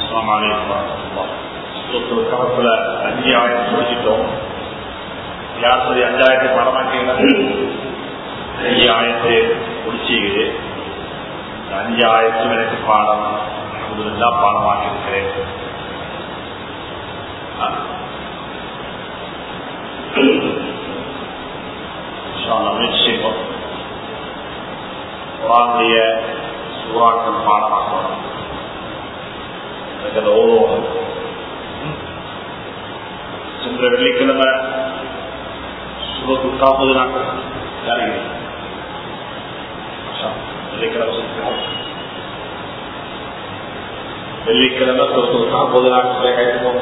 அஸ்ஸலாமு அலைக்கும் வரஹ்மத்துல்லாஹ். சூரத்துல் கஹஃப்ல அஞ்சு ஆயிரத்தி முடிச்சிட்டோம் யார் சொல்லி அஞ்சாயிரத்தி படமாட்டீங்க அஞ்சு ஆயிரத்தி முடிச்சுக்குது இந்த அஞ்சு ஆயிரத்தும் எனக்கு பாடம் அல்ஹம்துலில்லாஹ் பாடமாக இருக்கிறேன் முயற்சி செய்வோம் குரானுடைய சூறாக்கள் பாடமாக்கணும் எனக்கு அந்த ஓதுவோம் சென்ற வெள்ளிக்கிழமை சுபத்து காப்பது நாட்கள் யாருங்க வெள்ளிக்கிழமை சொல்லுவோம் வெள்ளிக்கிழமை சுபத்து காப்பது நாட்களை கைப்போம்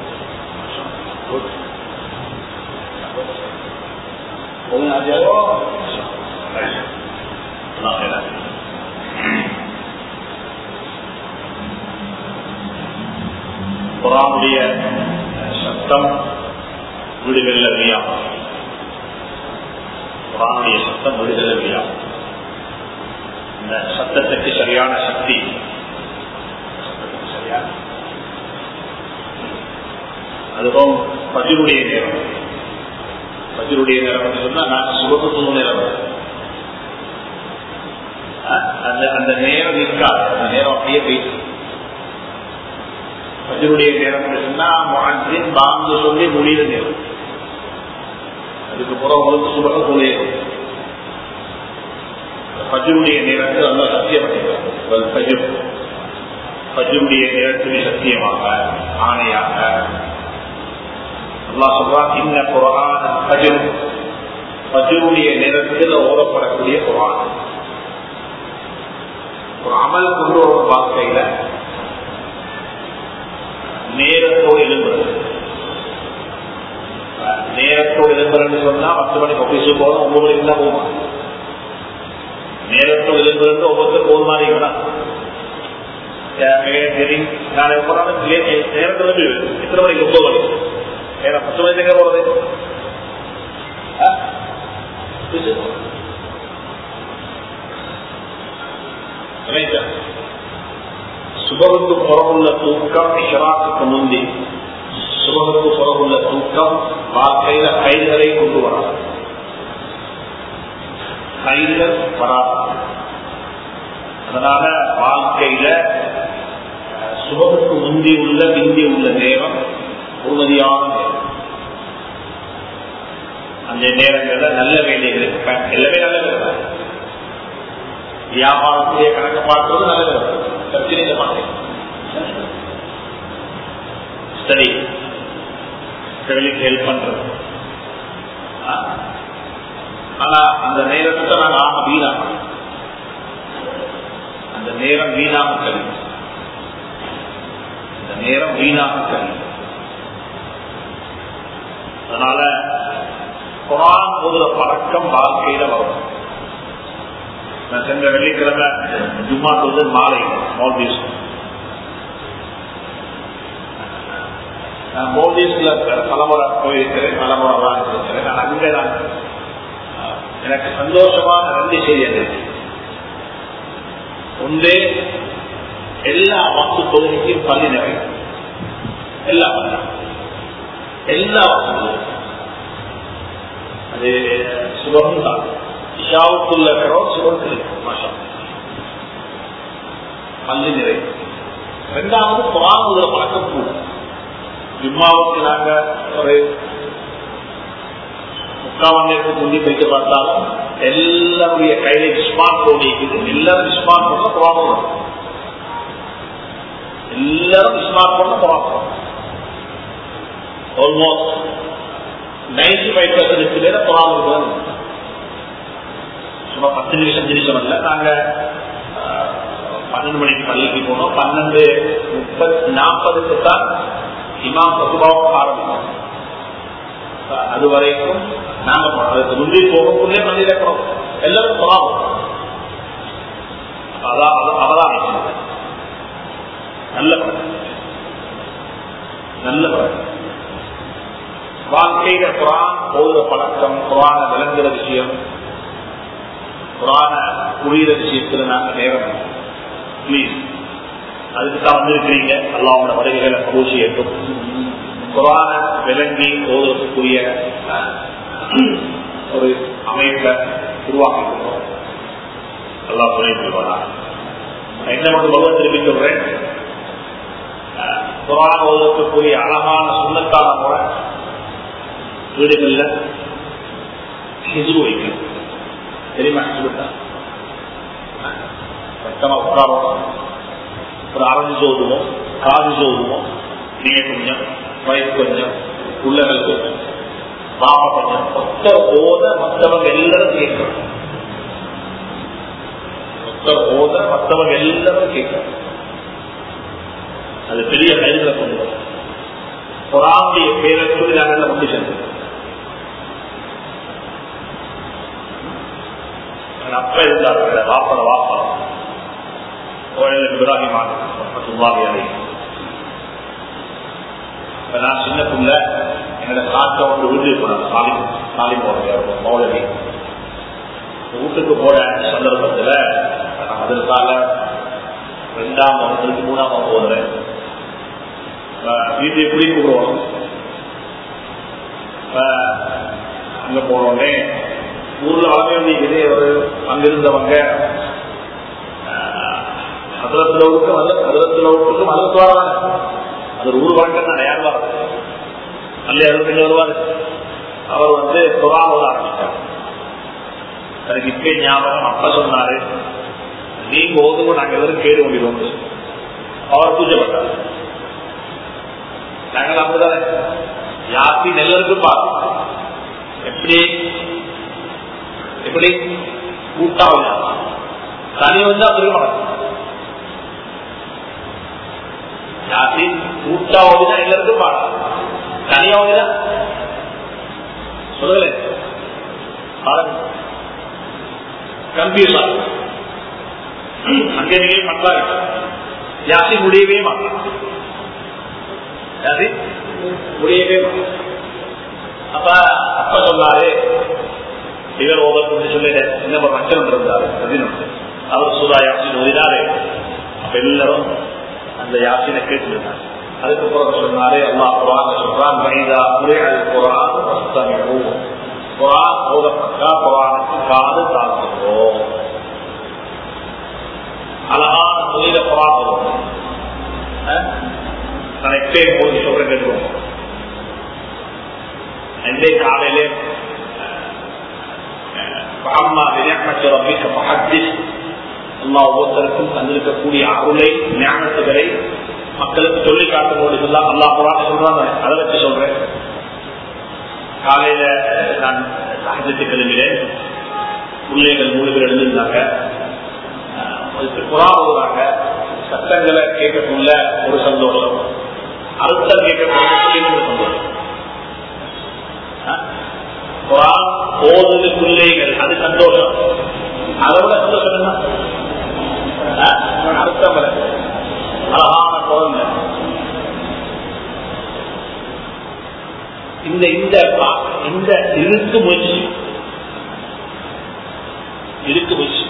குரானுடைய சத்தம் வீடுகளில் இல்லையா குரானுடைய சத்தம் வீடுகளில் இல்லையா இந்த சத்தத்துக்கு சரியான சக்தி சத்தத்துக்கு சரியான அதுவும் பதிலுடைய நேரம் பதிலுடைய நேரம் சொன்னா நான் சுபத்து நேரம் அந்த அந்த நேரம் இருக்காது அந்த நேரம் அப்படியே போயிட்டு பஜருடைய நேரம் சொன்னா முஹத்தின் பாங்கு சொல்லி முடிகிற நேரம் அதுக்கு புறம் உங்களுக்கு சுபக சொல்லிடும் பஜருடைய நேரத்தில் நல்லா சத்தியம் பஜர் பஜருடைய நேரத்தில் சத்தியமாக ஆணையாக அல்லா சொல்றான் இன்ன குரான் பஜர் பஜருடைய நேரத்தில் ஓடப்படக்கூடிய குரான் ஒரு அமல் கொண்டு ஒரு வாழ்க்கையில நேரத்தோடு எழும்புறது நேரத்தோடு எழும்புறன்னு சொன்னா பத்து மணிக்கு ஆபீஸுக்கு போகணும் ஒன்பது மணிக்கு தான் போகும் நேரத்தோடு எழும்புறது ஒவ்வொருத்தரும் போது மாதிரி இருக்கணும் நான் நேரத்தில் எத்தனை மணிக்கு ஒன்பது மணிக்கு ஏன்னா பத்து மணிக்கு எங்க போறது சுபகுக்கு புறமுள்ள தூக்கம் இஷராத்துக்கு முந்தி சுபகுக்கு புறமுள்ள தூக்கம் வாழ்க்கையில கைதுகளை கொண்டு வராது கைதுகள் வராது அதனால வாழ்க்கையில சுபகுக்கு முந்தி உள்ள பிந்தி உள்ள நேரம் பொறுமதியான நேரம் அந்த நேரங்கள்ல நல்ல வேலைகள் எல்லாமே நல்ல வேலை வியாபாரத்துடைய கணக்கு பார்க்கறது நல்ல வேலை பிரச்சனை மாட்டேன் ஸ்டடி ஸ்டடிக்கு ஹெல்ப் பண்றது ஆனா அந்த நேரத்தை நாங்க ஆக வீணாக அந்த நேரம் வீணாக கழிவு அந்த நேரம் வீணாக கழிவு அதனால குரான் போதுற பழக்கம் வாழ்க்கையில வரும் நான் சென்ற வெள்ளிக்கிழமை ஜும்மா தொழுது மாலை மோல்தீஸ் நான் மோல்தீஸ்ல பலமுறை போயிருக்கிறேன் பலமுறை வாழ்ந்திருக்கிறேன் நான் அங்கே நான் எனக்கு சந்தோஷமான ரெண்டு செய்தி என்ன ஒன்று எல்லா வாக்கு தொகுதிக்கும் பள்ளி நிறையும் எல்லா பள்ளி எல்லா வாக்கு அது சுபம் தான் இஷாவுக்குள்ள இருக்கிறோம் சுபத்தில் மாஷம் பள்ளி நிறை ரெண்டாவது குரான் பழக்கம் கூடும் ஜும்மாவுக்கு நாங்க ஒரு முக்கால் நேரத்துக்கு முந்தி போயிட்டு பார்த்தாலும் எல்லாருடைய கையில ஸ்மார்ட் போன் இருக்குது எல்லாரும் ஸ்மார்ட் போன்ல குரான் வரும் எல்லாரும் ஸ்மார்ட் போன்ல குரான் வரும் ஆல்மோஸ்ட் நைன்டி ஃபைவ் பர்சன்ட் பேர குரான் இருக்கிறது சும்மா பத்து நிமிஷம் அஞ்சு நிமிஷம் இல்லை நாங்க பன்னெண்டு மணிக்கு பள்ளிக்கு போனோம் பன்னெண்டு முப்பத்தி நாற்பதுக்கு தான் இமாம் பசுபாவும் ஆரம்பிக்கும் அது வரைக்கும் நாங்க அதுக்கு முந்தி போகக்குள்ளே பள்ளியில் இருக்கிறோம் எல்லாரும் போலாம் அதான் அவதானிக்கிறது நல்ல பழக்கம் நல்ல பழக்கம் வாழ்க்கையில குரான் போகிற பழக்கம் குரான விளங்குற விஷயம் குரான புரியுற விஷயத்துல நாங்க நேரம் ப்ளீஸ் அதுக்கு தான் வந்திருக்கிறீங்க அல்லாவோட வருகைகளை கபூசி ஏற்றும் குரான விளங்கி ஓதுவதற்குரிய ஒரு அமைப்பை உருவாக்கி கொடுக்கும் அல்லா துணை புரிவானா என்ன மட்டும் பகவத் திருப்பி சொல்றேன் குரான் ஓதுவதற்குரிய அழகான சுண்ணத்தான முறை வீடுகள்ல ஹிஜ்ரு வைக்கணும் தெரியுமா ஹிஜ்ருட்டா சத்தமா உட்காரோம் ஒரு அரைஞ்சு சோதுவோம் காது சோதுவோம் நீங்க கொஞ்சம் வயசு கொஞ்சம் உள்ளங்கள் கொஞ்சம் பாப்பா கொஞ்சம் மொத்த போத மற்றவங்க எல்லாரும் கேட்கணும் மொத்த போத மற்றவங்க எல்லாரும் கேட்கணும் அது பெரிய கைதுல கொண்டு வரும் பொறாமுடைய பேரை சொல்லி நாங்கள் கொண்டு சென்றோம் அப்ப இருந்தார் வாப்பட வாப்பா இப்ராஹிம் அலை இப்ப நான் சின்ன புள்ள என்னோட காக்க வந்து வீட்டுக்கு போனேன் சாலி சாலி போறது மௌலவி வீட்டுக்கு போற சந்தர்ப்பத்துல நான் அதற்காக ரெண்டாம் வகுப்புக்கு மூணாம் வகுப்பு போதுறேன் வீட்டை எப்படி கூடுவோம் அங்க போனோடனே ஊர்ல வளர்ந்து வந்தீங்க ஒரு அங்கிருந்தவங்க அதிரத்திலவுக்கு அதிரத்திலவுக்கு மதத்துவாரான அது ஒரு ஊர் வழக்கம் தான் யார் வர நல்ல அறுபத்தஞ்சு வருவார் அவர் வந்து குரான் ஓத ஆரம்பிச்சார் எனக்கு இப்ப ஞாபகம் அப்ப சொன்னாரு நீங்க ஓதுவோம் நாங்க எதிரும் கேடு கொண்டிருவோம் அவர் பூஜைப்பட்டார் நாங்கள் அப்படிதானே யாத்தி நெல்லருக்கு பார்த்து எப்படி எப்படி கூட்டாவது தனி வந்தா பெருமாள் யாத்தி கூட்டாவதுனா எல்லாருக்கும் பாடம் தனியாவதுனா சொல்லுங்களே கன்ஃபியூஸ் ஆகும் அங்கே நீங்க பண்றாங்க யாசி முடியவே மாட்டான் யாசி முடியவே மாட்டான் அப்ப அப்ப சொன்னாரு இவர் ஓதற்கு சொல்லிட என்ன ஒரு மச்சம் இருந்தாரு பதினொன்று அவர் சூதா யாசின் ஓதினாரு அப்ப எல்லாரும் அந்த யாசினை கேட்டுருந்தாங்க அதுக்கப்புறம் சொன்னாரு அல்லா குரான் சொல்றான் மனிதா முறைகள் குரான் வஸ்தமிழ் குரான் ஓதப்பட்டா குரானுக்கு காது தாக்குவோம் அழகான புனித குரான் வரும் நான் எப்பே போது சொல்றேன் கேட்டுவோம் அன்றைய காலையிலே அம்மா விளையாட்டு ரப்பிக்க மஹத்திஸ் அல்லா ஒவ்வொருத்தருக்கும் தந்திருக்கக்கூடிய அருளை ஞானத்துகளை மக்களுக்கு சொல்லி காட்டும் போது எல்லாம் அல்லா புறாக சொல்றாங்க அதை வச்சு சொல்றேன் காலையில நான் சாகித்ய கிளம்பினேன் பிள்ளைகள் மூணு பேர் எழுந்திருந்தாங்க புறா வருவாங்க சத்தங்களை கேட்கக்குள்ள ஒரு சந்தோஷம் அர்த்தம் கேட்கக்கூடிய சந்தோஷம் குரான் ஓதுது பிள்ளைகள் அது சந்தோஷம் அதை விட சந்தோஷம் என்ன அர்த்தம் அழகான குழந்தை இந்த இந்த இந்த இருக்கு முயற்சி இருக்கு முயற்சி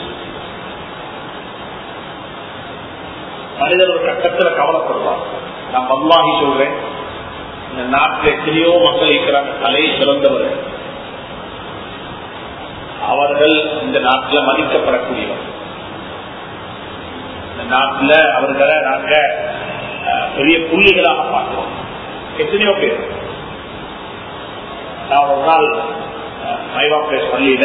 மனிதர் ஒரு கட்டத்தில் கவலைப்படுவார் நான் பல்லாகி சொல்றேன் இந்த நாட்டில் எத்தனையோ மக்கள் இருக்கிறாங்க தலையை சிறந்தவர்கள் அவர்கள் இந்த நாட்டில் மதிக்கப்படக்கூடியவர்கள் இந்த நாட்டில் அவர்களை நாங்க பெரிய புள்ளிகளாக பார்க்கிறோம் எத்தனையோ பேர் நான் ஒரு நாள் மைவா பிளேஸ் பள்ளியில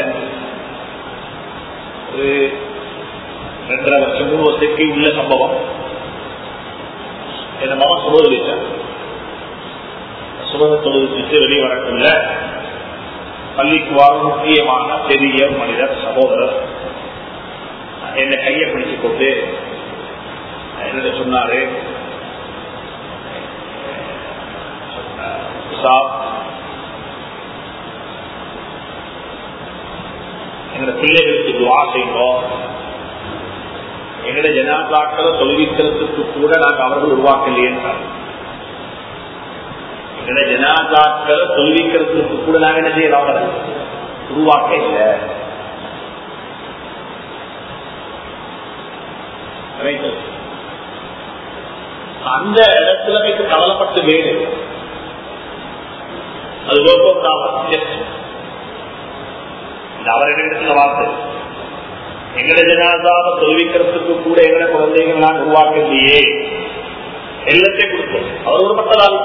ஒரு ரெண்டரை வருஷம் மூணு வருஷத்துக்கு உள்ள சம்பவம் என் மகன் சுபது வச்சார் சுபத தொழுது வெளியே வரக்குள்ள பள்ளிக்கு வரும் முக்கியமான பெரிய மனிதர் சகோதரர் என்னை கையை பிடிச்சு கொண்டு என்ன சொன்னாரு எங்களோட பிள்ளைகளுக்கு துவா செய்வோம் எங்களோட ஜனாதாக்களை தொழுவிக்கிறதுக்கு கூட நாங்கள் அவர்கள் உருவாக்கலையே எங்களோட ஜனாதாக்களை தொழுவிக்கிறதுக்கு கூட நாங்கள் என்ன செய்யலாம் உருவாக்க இல்லை அந்த இடத்துல வைத்து கவலைப்பட்டு வேறு அது ஒர்க் அவுட் ஆகும் இது அவரிடத்துல வார்த்தை எங்கட ஜனாதாவை தொழுவிக்கிறதுக்கு கூட எங்கட குழந்தைகள் நான் உருவாக்கலையே எல்லாத்தையும் கொடுப்போம் அவர் ஒரு பட்டதால்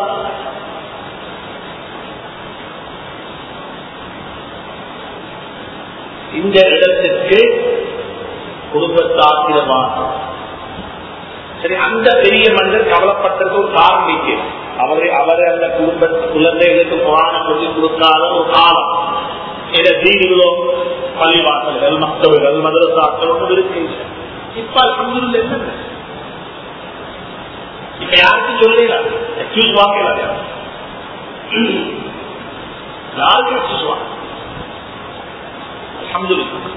இந்த இடத்திற்கு குடும்பத்தாத்திரமாக சரி அந்த பெரிய மனிதர் கவலைப்பட்டதுக்கு ஒரு காரணம் இருக்கு அவரை அவர் அந்த குடும்ப குழந்தைகளுக்கு புராணம் சொல்லி கொடுக்காத ஒரு காலம் என தீனிகளோ பள்ளிவாசல்கள் மக்தவர்கள் மதரசாக்கள் ஒன்றும் இருக்கு இப்ப அல்ஹம்துலில்லாஹ் என்ன இப்ப யாருக்கும் சொல்லல எக்ஸ்கியூஸ் வாங்கல யாருக்கும் எக்ஸ்கியூஸ் வாங்க அல்ஹம்துலில்லாஹ்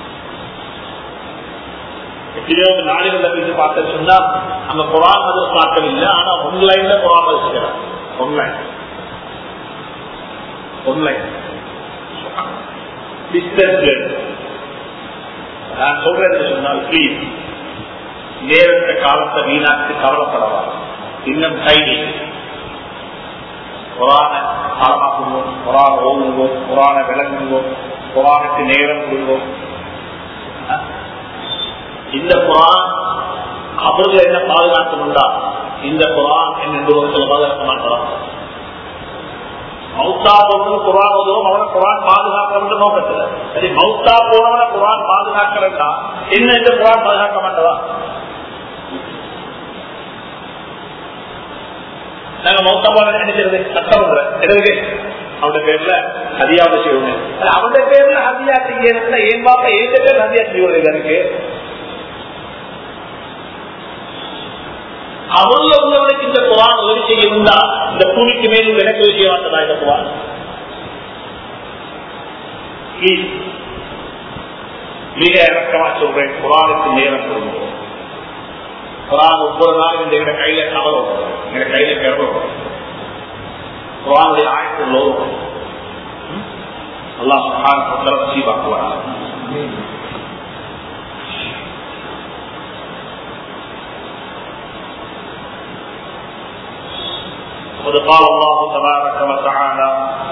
எத்தனையோ நாடுகள்ல போய் பார்த்த சொன்னா அந்த குரான் மதரசாக்கள் இல்லை ஆனா ஆன்லைன்ல குரான் மதரசுக்கிறார் ஆன்லைன் ஆன்லைன் டிஸ்டன்ஸ் நான் சொல்றேன் சொன்னால் பிளீஸ் நேரத்த காலத்தை வீணாக்கு கவலைப்படவா இன்னும் கைதி குரான பாடமாக்குவோம் குரான ஓதுவோம் குரான விளங்குவோம் குரானுக்கு நேரம் கொடுவோம் இந்த குரான் அவர்கள் என்ன பாதுகாக்கணும்டா இந்த குரான் என்ன பாதுகாக்க மாட்டான் மௌத்தா போனவன் குரான் ஓதுவோம் அவனை குரான் பாதுகாக்கிற நோக்கத்துல சரி மௌத்தா போனவனை குரான் பாதுகாக்கிறா என்ன இந்த குரான் பாதுகாக்க மாட்டதா நாங்க மௌத்தா போன நினைக்கிறது சட்டம் எதற்கு அவட பேர்ல ஹதியாவை செய்யணும் அவட பேர்ல ஹதியா செய்யணும்னா ஏன் பாப்பா ஏன் பேர் ஹதியா செய்வது எனக்கு அவர்ல உள்ளவனுக்கு இந்த குரான் உதவி செய்யணும்னா இந்த பூமிக்கு மேலும் எனக்கு செய்ய மாட்டதா இந்த குரான் மிக இறக்கமா சொல்றேன் குரானுக்கு நேரம் கொடுங்க குரான் ஒவ்வொரு நாளும் இந்த எங்க கையில கவரும் எங்க கையில கவரும் குரானுடைய ஆயத்தில் லோகம் அல்லாஹ் சுகான் சீவாக்குவார் وقد قال الله تبارك وتعالى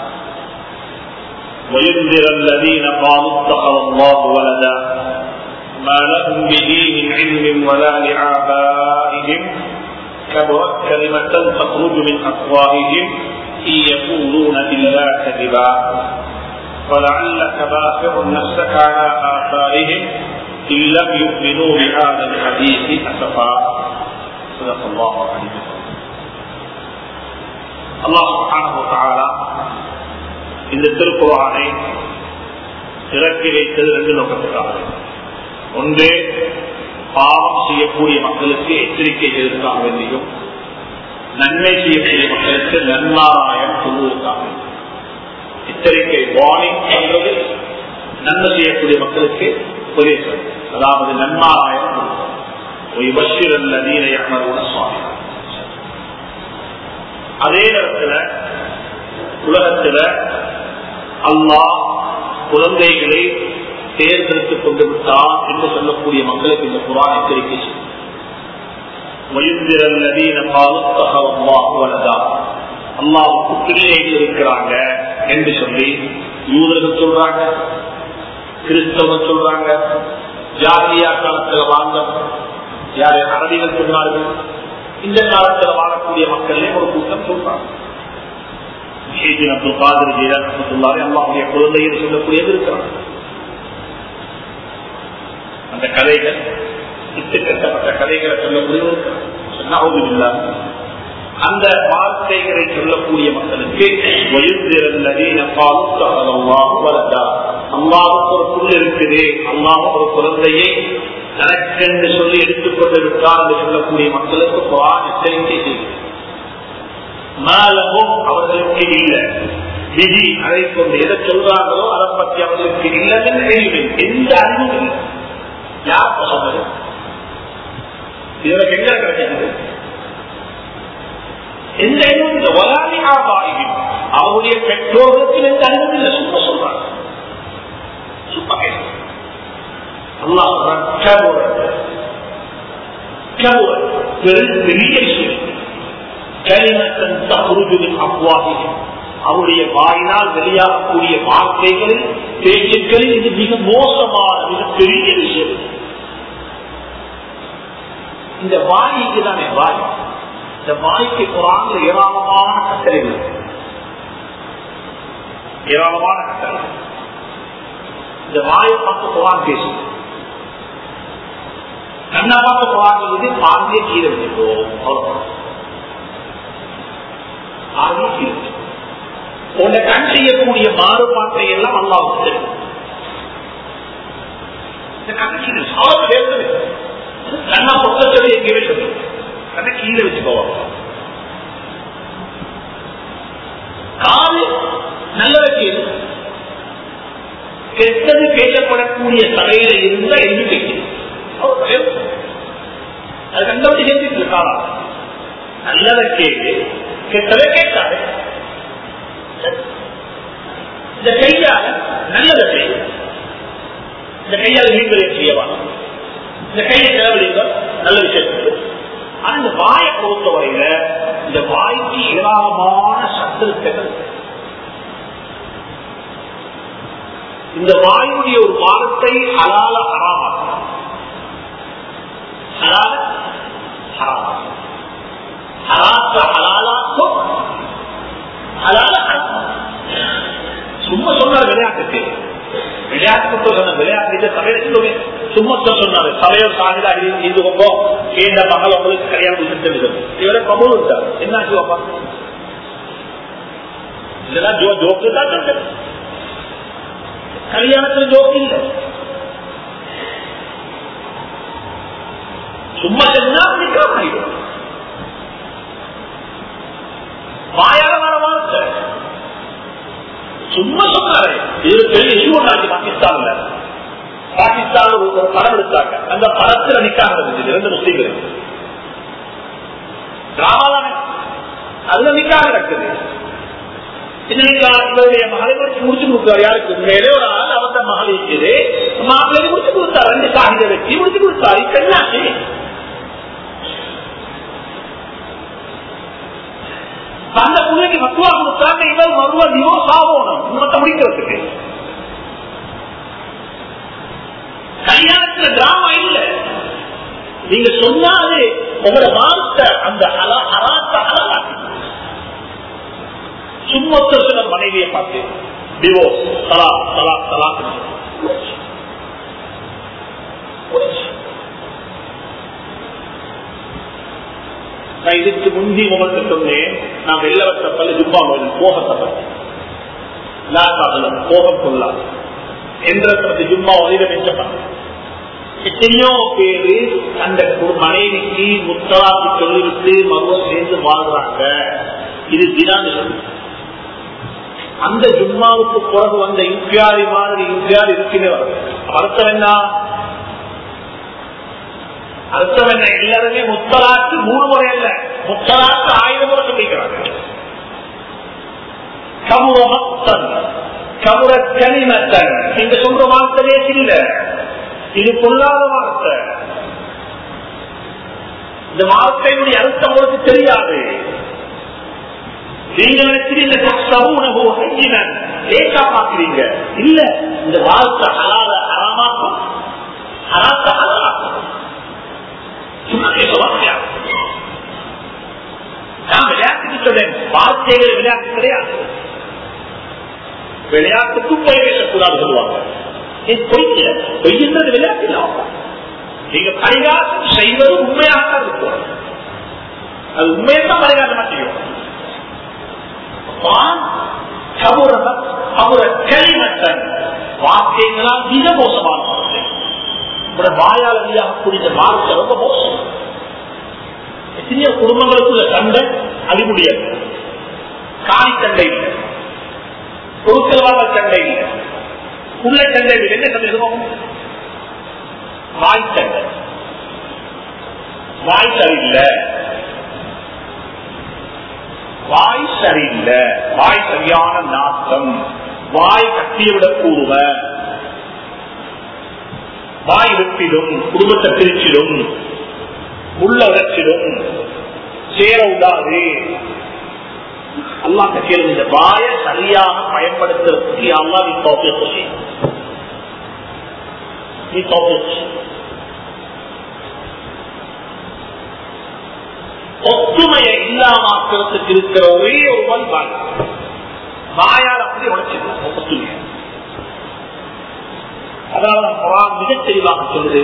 وينذر الذين قالوا اتخذ الله ولدا ما لهم به من علم ولا لآبائهم كبرت كلمة تخرج من أفواههم إن يقولون إلا كذبا ولعلك باخع نفسك على آثارهم إن لم يؤمنوا بهذا الحديث أسفا صدق الله العليم அல்லாஹ் சுகானா இந்த திருக்குறானை இறக்கி வைத்தது ரெண்டு நோக்கத்துக்காக ஒன்று பாவம் செய்யக்கூடிய மக்களுக்கு எச்சரிக்கை செய்வதற்காக வேண்டியும் நன்மை செய்யக்கூடிய மக்களுக்கு நன்மாராயம் சொல்வதற்காக எச்சரிக்கை வார்னிங் என்பது நன்மை செய்யக்கூடிய மக்களுக்கு உபதேசம் அதாவது நன்மாராயம் பஷீர் நதீரை அமர்வுன சுவாமி அதே நேரத்தில் உலகத்துல அல்லாஹ் குழந்தைகளை தேர்ந்தெடுத்துக் கொண்டு விட்டார் என்று சொல்லக்கூடிய மக்களுக்கு இந்த குரான் எச்சரிக்கை அல்லாவுக்கு பிள்ளைகள் இருக்கிறாங்க என்று சொல்லி யூதர்கள் சொல்றாங்க கிறிஸ்தவர்கள் சொல்றாங்க ஜாதியா காலத்துல வாழ்ந்த யார் அரபிகள் சொன்னார்கள் இந்த காலத்துல வாழக்கூடிய மக்களே ஒரு கூட்டம் சொல்றாங்க அப்துல் காதர் ஜெயலலிதாரி அம்மாவுடைய குழந்தைகள் சொல்லக்கூடியது இருக்கிறாங்க அந்த கதைகள் இட்டு கட்டப்பட்ட கதைகளை சொல்லக்கூடியது இருக்கிறாங்க அந்த வார்த்தைகளை சொல்லக்கூடிய மக்களுக்கு அம்மாவுக்கு ஒரு புல் இருக்குது அம்மாவும் ஒரு குழந்தையை தனக்கென்று சொல்லி எடுத்துக்கொண்டிருக்கார் என்று சொல்லக்கூடிய மக்களுக்கு குரான் எச்சரிக்கை செய்கிறது மேலமும் அவர்களுக்கு இல்லை விதி அதை கொண்டு எதை சொல்றாங்களோ அதை பற்றி அவர்களுக்கு இல்லைன்னு கேள்வி எந்த அறிவும் இல்லை யார் சொன்னது இதுல எங்க கிடைக்கிறது எந்த அறிவும் இல்லை வராதி ஆபாயும் அவருடைய பெற்றோர்களுக்கு எந்த அறிவும் இல்லை சும்மா சொல்றாங்க சும்மா கேட்க அல்லாஹ் பெரிய விஷயம் கலிமத்தன் தகுருஜுவின் அப்வாதிகள் அவருடைய வாயினால் வெளியாகக்கூடிய வார்த்தைகளில் பேச்சுக்களில் இது மிக மோசமான மிக பெரிய விஷயம் இந்த வாய்க்கு தானே வாய் இந்த வாய்க்கு குரான்ல ஏராளமான கட்டளைகள் ஏராளமான கட்டளை இந்த வாயை பார்த்து குரான் பேசும் கண்ணா பார்த்து குரான் இது பார்வையை கீழே வச்சுக்கோம் அவ்வளவுதான் பார்வையை கீழே வச்சுக்கோ உன்னை கண் செய்யக்கூடிய மாறுபாட்டை எல்லாம் அல்லாவுக்கு தெரியும் இந்த கணக்கு சாவு வேறு கண்ணா பக்கத்தோடு எங்கேயுமே சொல்லு கண்ணை கீழே வச்சுக்கோவாங்க காது நல்லதை கேளு கெட்டது பேசப்படக்கூடிய தலையில இருந்தா எங்கு கேட்குது அது கண்டபடி கேட்டு காலா நல்லதை கேட்டு கெட்டதை கேட்காது இந்த கையால நல்லதை செய்யும் இந்த கையால் மீன்களை செய்யவாங்க இந்த கையை செலவழிங்க நல்ல விஷயத்துக்கு ஆனா இந்த வாயை பொறுத்தவரையில இந்த வாய்க்கு ஏராளமான சத்துருக்கள் இந்த வாயுடைய ஒரு வாரத்தை ஹலால ஹராமாக்கும் ஹலால ஹராமாக்கும் ஹராத்த ஹலாலாக்கும் ஹலால ஹராமாக்கும் சும்மா சொன்னார் விளையாட்டுக்கு விளையாட்டு சொன்ன விளையாட்டு சபையில சொல்லுவேன் சும்மா சொன்னாரு சபையோர் சாதிதா இது ரொம்ப கேண்ட மகள் உங்களுக்கு கல்யாணம் முடிச்சுட்டு இவரை கபூல் விட்டார் என்ன சிவப்பா இதெல்லாம் ஜோ ஜோக்கு தான் சொல்றேன் கல்யாணத்துல ஜோக்கு இல்லை சும்மா சொன்னா நிக்காம வாயால வர வார்த்தை சும்மா சொன்னாரு இது பெரிய இஷ்யூ ஒன்றாச்சு பாகிஸ்தான்ல பாகிஸ்தான் ஒரு படம் எடுத்தாங்க அந்த படத்துல நிக்காக இருந்துச்சு ரெண்டு முஸ்லீம்கள் டிராமாதானே அதுல நிக்காக நடக்குது இவருடைய மகளை முடிச்சு முடிச்சு கொடுத்தாரு யாருக்கு மேலே ஒரு ஆள் அவத்த மகள் இருக்குது மாப்பிள்ளை முடிச்சு கொடுத்தாரு ரெண்டு காகித வச்சு முடிச்சு கொடுத்தாரு இப்ப என்னாச்சு அந்த பிள்ளைக்கு மத்துவா கொடுத்தாங்க இவர் மறுவா டிவோர்ஸ் ஆகணும் இன்னொத்த முடிக்கிறதுக்கு கல்யாணத்துல டிராமா இல்ல நீங்க சொன்னாலே உங்களோட வார்த்தை அந்த அராத்த அழகாட்டி சும்மத்த சில மனைவியை பார்த்து டிவோர்ஸ் தலா தலா தலா நான் இதுக்கு முந்தி உங்கள்கிட்ட சொன்னேன் நான் வெள்ளவத்த பல்ல ஜுப்பா போகத்தை பற்றி போகம் கொள்ளாது என்ற ஜும்மா ஒளிர மெச்சப்பட்ட எத்தனையோ பேரு அந்த மனைவிக்கு முத்தலாக்கு சொல்லிவிட்டு மருவம் சேர்ந்து வாழ்றாங்க இது தினான்னு சொல்லு அந்த ஜும்மாவுக்கு பிறகு வந்த இந்தியாரி மாதிரி இந்தியார் இருக்கிறவர் அர்த்தம் என்ன அர்த்தம் என்ன எல்லாருமே முத்தலாக்கு மூணு முறை அல்ல முத்தலாக்கு ஆயிரம் முறை சொல்லிக்கிறாங்க கமுரமத்தன் கமுர கனிமத்தன் இந்த சொல்ற வார்த்தையே இல்ல இது பொல்லாத வார்த்தை இந்த வார்த்தையினுடைய அர்த்தம் உங்களுக்கு தெரியாது நீங்க நினைக்கிறீங்க லேசா பாக்குறீங்க இல்ல இந்த வார்த்தை ஹலால ஹராமாக்கும் ஹராத்த ஹலாக்கும் நான் விளையாட்டுக்கு சொன்னேன் வார்த்தைகள் விளையாட்டு கிடையாது விளையாட்டுக்கும் போய் பேசக்கூடாது சொல்லுவாங்க பொய்ய பொய்யன்றது விளையாட்டு இல்லை நீங்க பரிகாசம் செய்வது உண்மையாக இருக்கும் அது உண்மையத்தான் பரிகாசமா செய்யும் வார்த்தைகளால் மிக மோசமான வார்த்தை வாயால் வெளியாகக்கூடிய வார்த்தை ரொம்ப மோசம் எத்தனையோ குடும்பங்களுக்குள்ள சண்டை அது முடியாது காணி சண்டை இல்லை பொருட்களாக சண்டை இல்லை உள்ள சண்டை இல்லை என்ன சண்டை இருக்கும் வாய் சண்டை வாய் சரியில்லை வாய் சரியில்லை வாய் சரியான நாட்டம் வாய் கட்டியவிடக் கூறுவ வாய் வெட்டிடும் குடும்பத்தை பிரிச்சிடும் உள்ள உரைச்சிடும் சேர விடாது அல்லாட்ட கேள்வி இந்த வாய சரியாக பயன்படுத்துறதுக்கு அல்லா நீ தோப்பியத்தை செய்யும் நீ தோப்பியத்தை ஒத்துமையை இல்லாமக்கிறதுக்கு இருக்கிற ஒரே ஒருவன் வாய் வாயால் அப்படி உடைச்சிருக்கோம் ஒத்துமையை அதனால குரான் மிக தெளிவாக சொல்லுது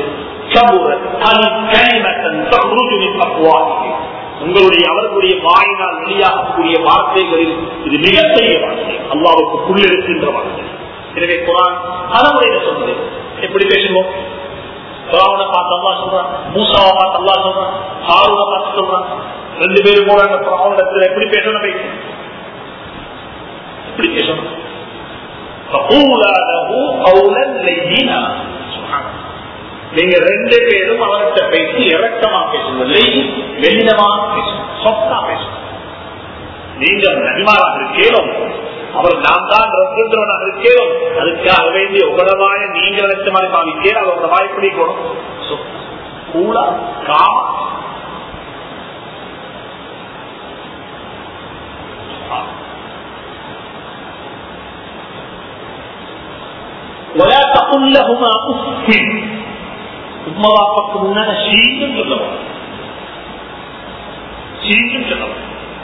உங்களுடைய அவர்களுடைய வாயினால் வெளியாகக்கூடிய வார்த்தைகளில் இது மிகப்பெரிய வார்த்தை அல்லாவுக்கு இருக்கின்ற வார்த்தை எனவே குரான் தலைமுறையில சொல்றது எப்படி பேசுவோம் குரானை பார்த்து அல்லா சொல்றான் மூசாவை பார்த்து அல்லா சொல்றான் ஹாரூனை பார்த்து சொல்றான் ரெண்டு பேரும் போறாங்க குரானிடத்துல எப்படி பேசணும் பேசணும் எப்படி பேசணும் நீங்க ரெண்டு பேரும் அவர்கிட்ட பேசி இறக்கமா பேசவில்லை வெள்ளமா பேசணும் சொத்தா பேசணும் நீங்க நபிமாராக இருக்கேனும் அவர் நாம் தான் ரத்தவனாக இருக்கேனும் அதுக்காக வேண்டிய உபரவாய நீங்க நினைச்ச மாதிரி பாவிக்கேன் அவரோட வாய்ப்படி போடும் கூலா காம ولا تقل لهما اف உம்மா பாப்பாக்கு முன்னால சீண்டும் சொல்லவும் சீண்டும் சொல்லவும்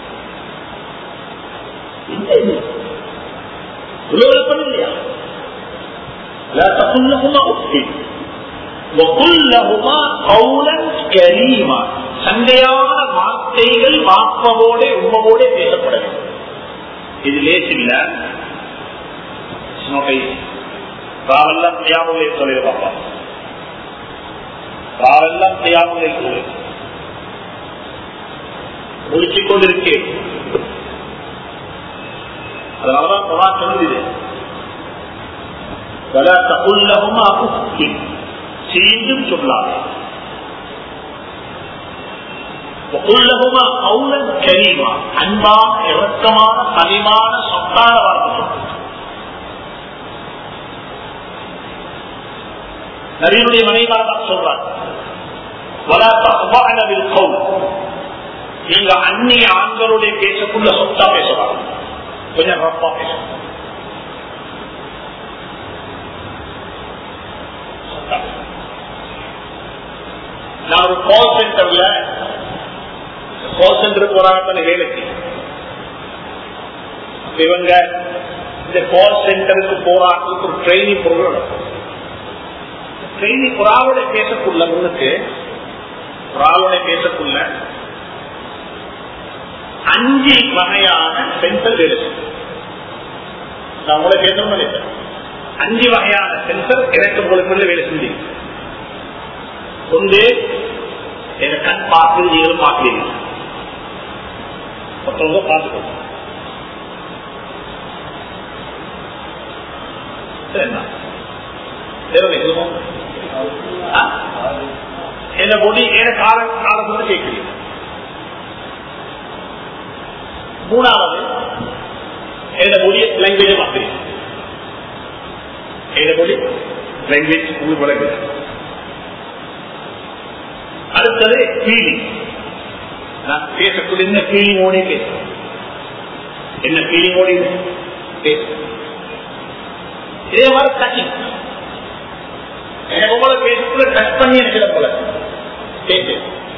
இல்லையா لا تقل لهما اف وقل لهما قولا كريما சண்டையான வார்த்தைகள் வாப்பவோட உம்மவோட பேசப்பட வேண்டும் இது லேசில்ல ராவெல்லாம் தியாகங்களை சொல்லிடு பாப்பா ராவெல்லாம் தியாகங்களை சொல்லு ஒழிச்சுக் கொண்டிருக்கேன் அதனாலதான் குரா சொல்லுது சீண்டும் சொல்லாது அன்பான இறக்கமான கனிமான சொத்தான வார்த்தை சொல்லுது நவீனுடைய மனைவாதான் சொல்றாங்க நீங்க அந்நிய ஆண்களுடைய பேசக்குள்ள சொத்தா பேசலாம் கொஞ்சம் ரப்பா பேசணும் நான் ஒரு கால் சென்டர்ல கால் சென்டருக்கு போறாங்க வேலைக்கு இவங்க இந்த கால் சென்டருக்கு போறாங்களுக்கு ஒரு ட்ரைனிங் ப்ரோக்ராம் ட்ரைனிங் புறாவோட பேசக்குள்ள முன்னுக்கு புறாவோட பேசக்குள்ள அஞ்சு வகையான சென்சர் வேலை நான் உங்களை பேசணும் நினைச்சேன் அஞ்சு வகையான சென்சர் எனக்கு உங்களுக்கு வேலை செஞ்சு ஒன்று எங்க கண் பார்த்து நீங்களும் பார்க்கிறீங்க மற்றவங்க பார்த்துக்கோங்க சரிண்ணா என்ன பொடி என்ன கால காலத்துல கேட்கிறீங்க மூணாவது என்ன மொழி லாங்குவேஜ் மாத்திரீங்க என்ன மொழி லாங்குவேஜ் உங்களுக்கு வழங்குது அடுத்தது ஃபீலிங் நான் பேசக்கூடிய என்ன ஃபீலிங்கோட பேசுறேன் என்ன ஃபீலிங்கோட பேசுறேன் இதே மாதிரி டச்சிங் எனக்கு உங்களை பேசுக்குள்ள டச் பண்ணி எனக்கு போல பேசு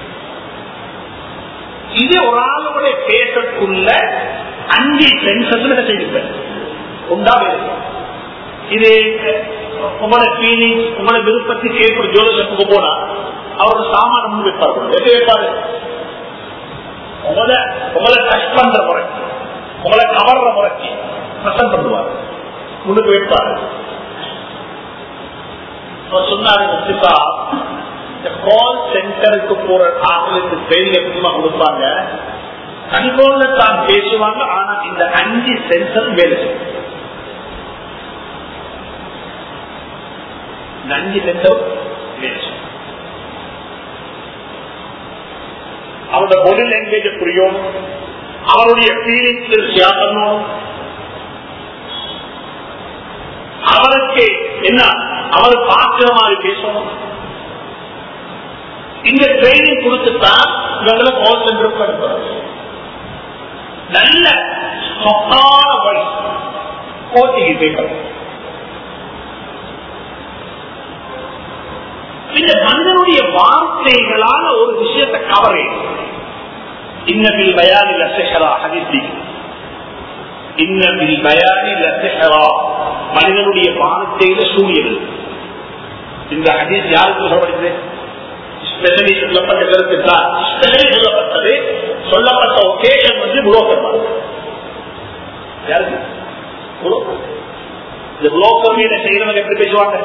இது ஒரு ஆளோட பேசக்குள்ள அஞ்சு சென்சஸ் செய்திருப்பேன் உண்டா இது உங்களோட ஃபீலிங் உங்களோட விருப்பத்துக்கு ஏற்பட ஜோதிஷத்துக்கு போனா அவரோட சாமான முன் வைப்பார்கள் எப்படி வைப்பாரு உங்களை உங்களை டச் பண்ற முறைக்கு உங்களை கவர்ற முறைக்கு பிரசன் பண்ணுவார் முன்னுக்கு வைப்பாரு சொன்னாரு முஸ்லிபா இந்த கால் சென்டருக்கு போற ஆளுக்கு ட்ரெயின்ல எப்படிமா கொடுப்பாங்க கண்கோல்ல தான் பேசுவாங்க ஆனா இந்த அஞ்சு சென்சர் வேலை செய்யும் இந்த அஞ்சு சென்சர் வேலை செய்யும் அவரோட மொழி லாங்குவேஜ் புரியும் அவருடைய ஃபீலிங்ஸ் ஷேர் பண்ணணும் அவருக்கு என்ன அவர் பார்க்கிற மாதிரி பேசணும் இந்த ட்ரைனிங் கொடுத்துட்டா இவங்களை கால் சென்டருக்கு அனுப்புறது நல்ல சொத்தான வழி கோச்சிக்கு போய்க்கிறது இந்த மனிதனுடைய வார்த்தைகளால ஒரு விஷயத்தை கவரே இன்னபில் பயானி லசஹரா ஹதிசி இன்னபில் பயானி லசஹரா மனிதனுடைய வார்த்தையில சூரியன் இந்த ஹதீஸ் யாருக்கு சொல்லப்படுது ஸ்பெஷலி சொல்லப்பட்ட கருத்து தான் ஸ்பெஷலி சொல்லப்பட்டது சொல்லப்பட்ட ஒகேஷன் வந்து புலோக்கர் யாருக்கு புலோக்கர் இந்த புலோக்கர் மீத செய்யறவங்க எப்படி பேசுவாங்க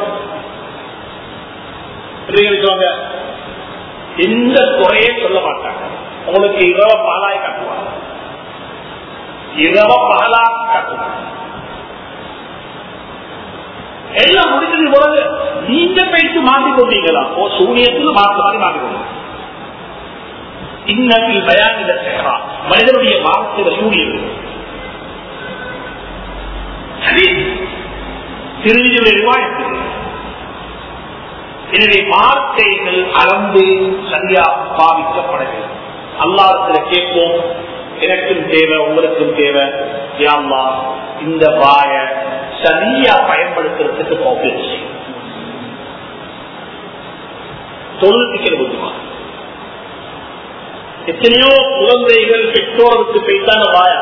பேசுவாங்க எந்த குறையே சொல்ல மாட்டாங்க உங்களுக்கு இரவ பாலாய் காட்டுவாங்க இரவ பாலா காட்டுவாங்க எல்லாம் முடிஞ்சது போறது நீங்க பேசி மாற்றிக் கொண்டீங்களா ஓ சூரியத்தில் மாற்ற மாதிரி மாற்றிக்கொண்டு இன்னத்தில் பயானில சேரா மனிதனுடைய வார்த்தையில சூரியன் திருவிதியுடைய ரிவாயத்து எனவே வார்த்தைகள் அளந்து சரியா பாவிக்கப்பட வேண்டும் அல்லாரத்துல கேட்போம் எனக்கும் தேவை உங்களுக்கும் தேவை யாம்மா இந்த வாய சரியா பயன்படுத்துறதுக்கு கோபிச்சு செய்யும் தொழில்நுட்ப புத்திமா எத்தனையோ குழந்தைகள் பெற்றோருக்கு போய்த்தான வாயா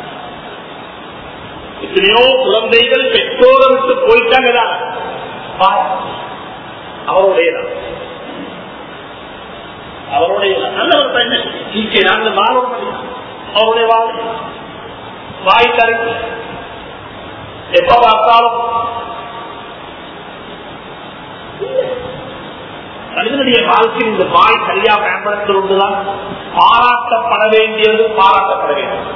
எத்தனையோ குழந்தைகள் பெற்றோருக்கு போயிட்டாங்க வாயா அவருடைய அவருடைய நல்லவர் தான் என்ன நாங்கள் மாறோம் அவருடைய வாழ் வாய் தருக்கு எப்ப பார்த்தாலும் மனிதனுடைய வாழ்க்கையில் இந்த வாய் சரியா பயன்படுத்துவதுதான் பாராட்டப்பட வேண்டியது பாராட்டப்பட வேண்டும்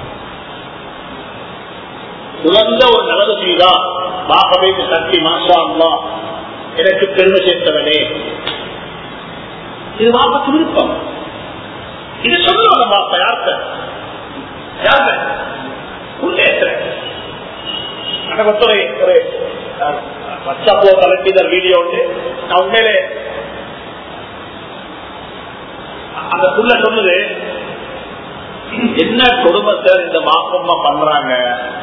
சிறந்த ஒரு நல்லது செய்தா பாபவைக்கு சக்தி மாஷா அல்லா எனக்கு பெருமை சேர்த்தவனே இது வாப்பத்து விருப்பம் இது சொல்லுவாங்க பாப்பா யார்த்த யார்த்த உள்ளேசுறேன் எனக்கு ஒரு ஒரு வாட்ஸ்அப்ல கலெக்டித வீடியோ உண்டு நான் உண்மையிலே அந்த புள்ள சொல்லுது என்ன குடும்பத்தை இந்த மாப்பம்மா பண்றாங்க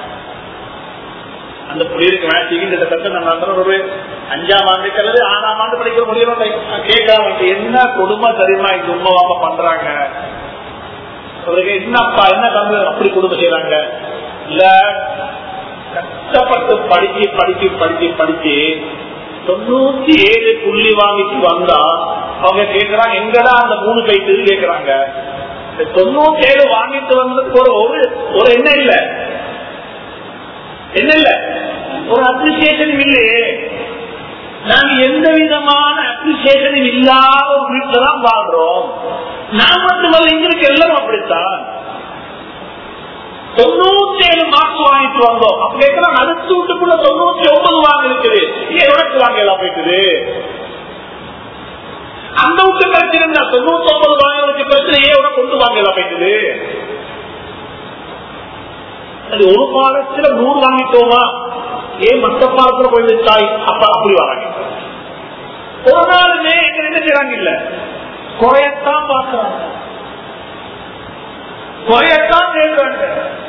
அந்த புள்ளியருக்கு மேட்சிக்கு இந்த கத்தை நம்ம ஒரு அஞ்சாம் ஆண்டுக்கு அல்லது ஆறாம் ஆண்டு படிக்கிற முடியும் கேட்கலாம் என்ன குடும்பம் தெரியுமா இந்த உண்மை வாப்பா பண்றாங்க அவருக்கு என்னப்பா என்ன தம்பி அப்படி குடும்பம் செய்யறாங்க இல்ல கஷ்டப்பட்டு படிச்சு படிச்சு படிச்சு படிச்சு தொண்ணூத்தி ஏழு புள்ளி வாங்கிட்டு வந்தா அவங்க கேக்குறாங்க எங்கடா அந்த மூணு பைட்டு கேக்குறாங்க தொண்ணூத்தி ஏழு வாங்கிட்டு வந்ததுக்கு ஒரு ஒரு ஒரு என்ன இல்ல என்ன இல்ல ஒரு அப்ரிசியேஷன் இல்லையே நாங்க எந்த விதமான அப்ரிசியேஷனும் இல்லாத ஒரு வீட்டுல தான் வாழ்றோம் நான் மட்டுமல்ல இங்க இருக்க எல்லாரும் அப்படித்தான் தொண்ணூத்தி ஏழு மார்க்ஸ் வாங்கிட்டு வந்தோம் அப்ப கேட்கலாம் அடுத்த வீட்டுக்குள்ள தொண்ணூத்தி ஒன்பது வாங்க இருக்குது ஏன் உனக்கு வாங்க எல்லாம் போயிட்டுது அந்த வீட்டு கிடைச்சிருந்தா தொண்ணூத்தி ஒன்பது வாங்குறதுக்கு பிரச்சனை ஏன் உனக்கு கொண்டு வாங்க எல்லாம் போயிட்டுது அது ஒரு பாடத்துல நூறு வாங்கிட்டோமா ஏன் மற்ற பாடத்துல போய் தாய் அப்ப அப்படி வராங்க ஒரு நாளுமே எங்க என்ன செய்யறாங்க இல்ல குறையத்தான் பார்க்கறாங்க குறையத்தான் கேட்கிறாங்க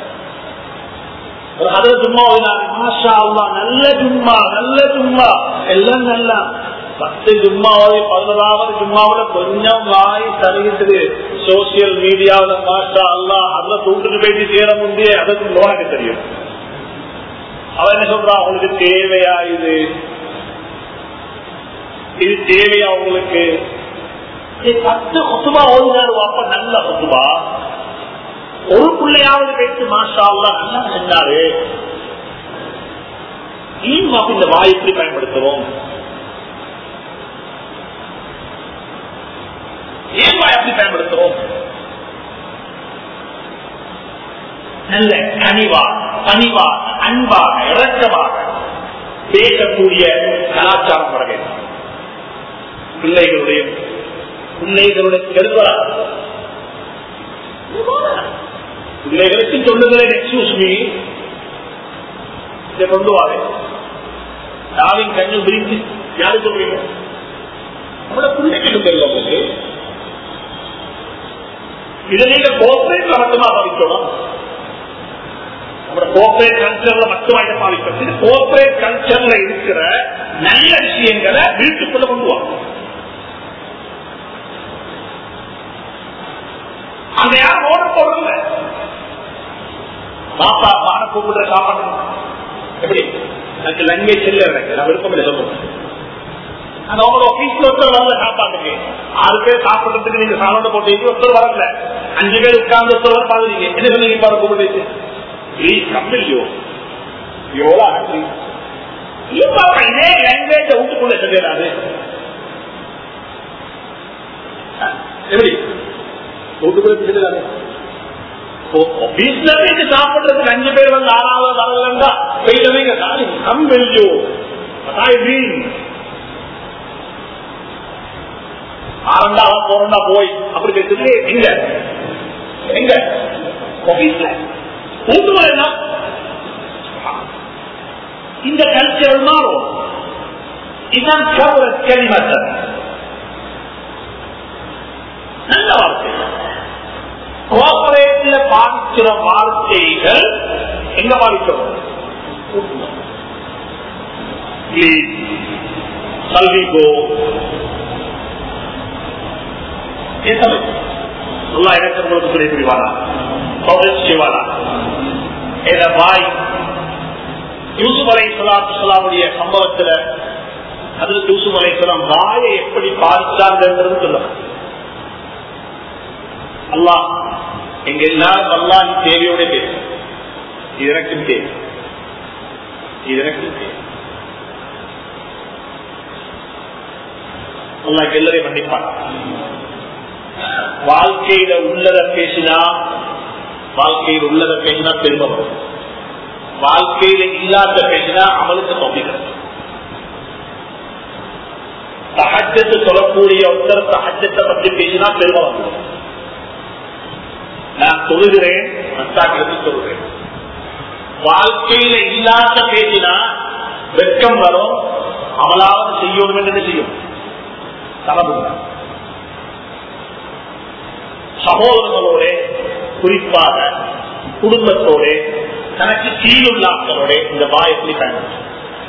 ஒரு அதுல சும்மா மாஷா அல்லா நல்ல சும்மா நல்ல சும்மா எல்லாம் நல்லா பத்து ஜும்மாவது பதினோராவது ஜும்மாவில கொஞ்சம் வாய் தருகின்றது சோசியல் மீடியாவில மாஷா அல்லா அதுல தூக்கிட்டு போயிட்டு சேர முந்தைய அதுக்கு லோனுக்கு தெரியும் அவன் என்ன சொல்றான் அவங்களுக்கு தேவையா இது இது தேவையா உங்களுக்கு பத்து ஒத்துமா ஓடினாரு வாப்ப நல்ல ஒத்துமா ஒரு பிள்ளையாவது வைத்து மாஷா அல்லா நல்லா செஞ்சாரு ஏன் வாப்ப இந்த வாய் எப்படி பயன்படுத்துவோம் ஏன் வாய் அப்படி பயன்படுத்துறோம் நல்ல கனிவாக கனிவாக அன்பாக இறக்கமாக பேசக்கூடிய கலாச்சாரம் வர வேண்டும் பிள்ளைகளுடைய பிள்ளைகளுடைய கருவா பிள்ளைகளுக்கு சொல்லுகிறேன் எக்ஸ்கூஸ் மீ இதை கொண்டு வாங்க டாவிங் கண்ணு பிரிஞ்சு யாரு சொல்றீங்க நம்மளோட பிள்ளைகளுக்கு உங்களுக்கு இதை நீங்க கோர்பரேட்ல மட்டுமா பாதிக்கணும் நம்ம கோர்பரேட் கல்ச்சர்ல மட்டுமா இதை பாதிக்கணும் இது கோர்பரேட் கல்ச்சர்ல இருக்கிற நல்ல விஷயங்களை வீட்டுக்குள்ள கொண்டு வாங்க அங்க யாரும் ஓர்டர் போடுறதில்ல பாப்பா பான கூப்பிடுற சாப்பாடு எப்படி எனக்கு லாங்குவேஜ் இல்ல எனக்கு நான் விருப்பம் இல்லை சொல்லுவேன் அது அவங்க ஆபீஸ்ல ஒருத்தர் வரல சாப்பாட்டுக்கு ஆறு பேர் சாப்பிடுறதுக்கு நீங்க சாப்பாடு போட்டீங்க ஒருத்தர் வரல அஞ்சு பேர் உட்கார்ந்து ஒருத்தர் வர பாருங்க என்ன சொன்னீங்க பாரு கூப்பிட்டு ப்ளீஸ் கம்பெனியோ எவ்வளவு ஆச்சு இதே லாங்குவேஜ் வீட்டுக்குள்ள சொல்லிடாது எப்படி வீட்டுக்குள்ள சொல்லிடாது பிசினஸ் சாப்பிடுறதுக்கு அஞ்சு பேர் வந்து ஆறாவது வரலண்டா போயிட்டு கம்பெனியோ ஆரண்டா போறண்டா போய் அப்படி பேசுறது எங்க எங்க ஆபீஸ்ல கூட்டுவர என்ன இந்த கல்ச்சர் மாறும் இதுதான் கேள்விமத்த நல்ல வார்த்தை கோஆபரேட்ல பாதிக்கிற வார்த்தைகள் எங்க பாதிக்கிறோம் பிளீஸ் சல்விகோ நல்லா எனக்கு உங்களுக்கு சொல்லி புரிவாரா செய்வாரா என வாய் யூசுப் அலை சலாத்து சலாமுடைய சம்பவத்துல அதுல யூசுப் அலை சலாம் வாயை எப்படி பாதித்தாங்கிறது சொல்ல அல்லாஹ் எங்க எல்லாரும் அல்லாஹ் தேவையோட பேச இது எனக்கும் தேவை இது எனக்கும் தேவை அல்லாஹ் எல்லாரையும் மன்னிப்பான் வாழ்க்கையில உள்ளத பேசினா வாழ்க்கையில் உள்ளத பேசினா பெருமை வரும் வாழ்க்கையில இல்லாத பேசினா அவளுக்கு தொப்பிக்கிறது தகஜத்து சொல்லக்கூடிய ஒருத்தர் தகஜத்தை பற்றி பேசினா பெருமை வந்துடும் நான் தொழுகிறேன் மத்தாக்களுக்கு சொல்கிறேன் வாழ்க்கையில இல்லாத பேசினா வெட்கம் வரும் அவளாவது செய்யணும் என்று செய்யும் தலைமுறை சகோதரர்களோட குறிப்பாக குடும்பத்தோட தனக்கு கீழுள்ளாக்களோட இந்த வாய் எப்படி பயன்படுத்தும்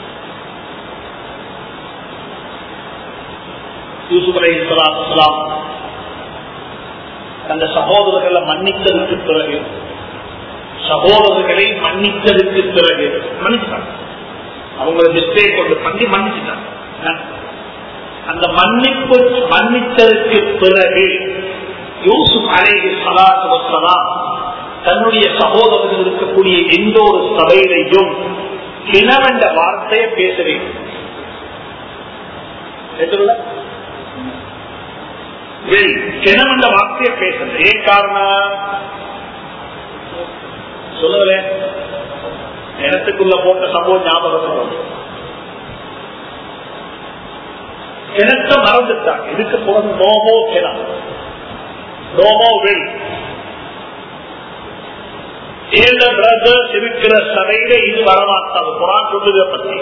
யூசுப் அலை இஸ்லாம் அந்த சகோதரர்களை மன்னித்ததுக்கு பிறகு சகோதரர்களை மன்னித்ததுக்கு பிறகு மன்னிச்சுட்டாங்க அவங்கள மிஸ்டேக் கொண்டு பண்ணி மன்னிச்சுட்டாங்க அந்த மன்னிப்பு மன்னித்ததற்கு பிறகு யூசுப் அலேஹி சலாத்து வசலாம் தன்னுடைய சகோதரர்கள் இருக்கக்கூடிய எந்த ஒரு சபையிலையும் கிணவென்ற வார்த்தையை பேச வேண்டும் கிணவென்ற வார்த்தையை பேசுறது ஏன் காரணம் சொல்லுங்களே கிணத்துக்குள்ள போட்ட சம்பவம் ஞாபகம் கிணத்த மறந்துட்டாங்க இதுக்கு பிறகு நோமோ கிணம் நோமோ வில் ஏழு பிரதர்ஸ் இருக்கிற சபையில இது வரமாட்டாது குரான் சொல்லுத பத்தி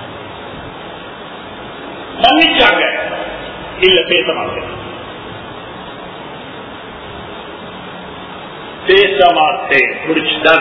மன்னிச்சாங்க இல்ல பேச மாட்டேன் பேச மாட்டேன் முடிச்சுதான்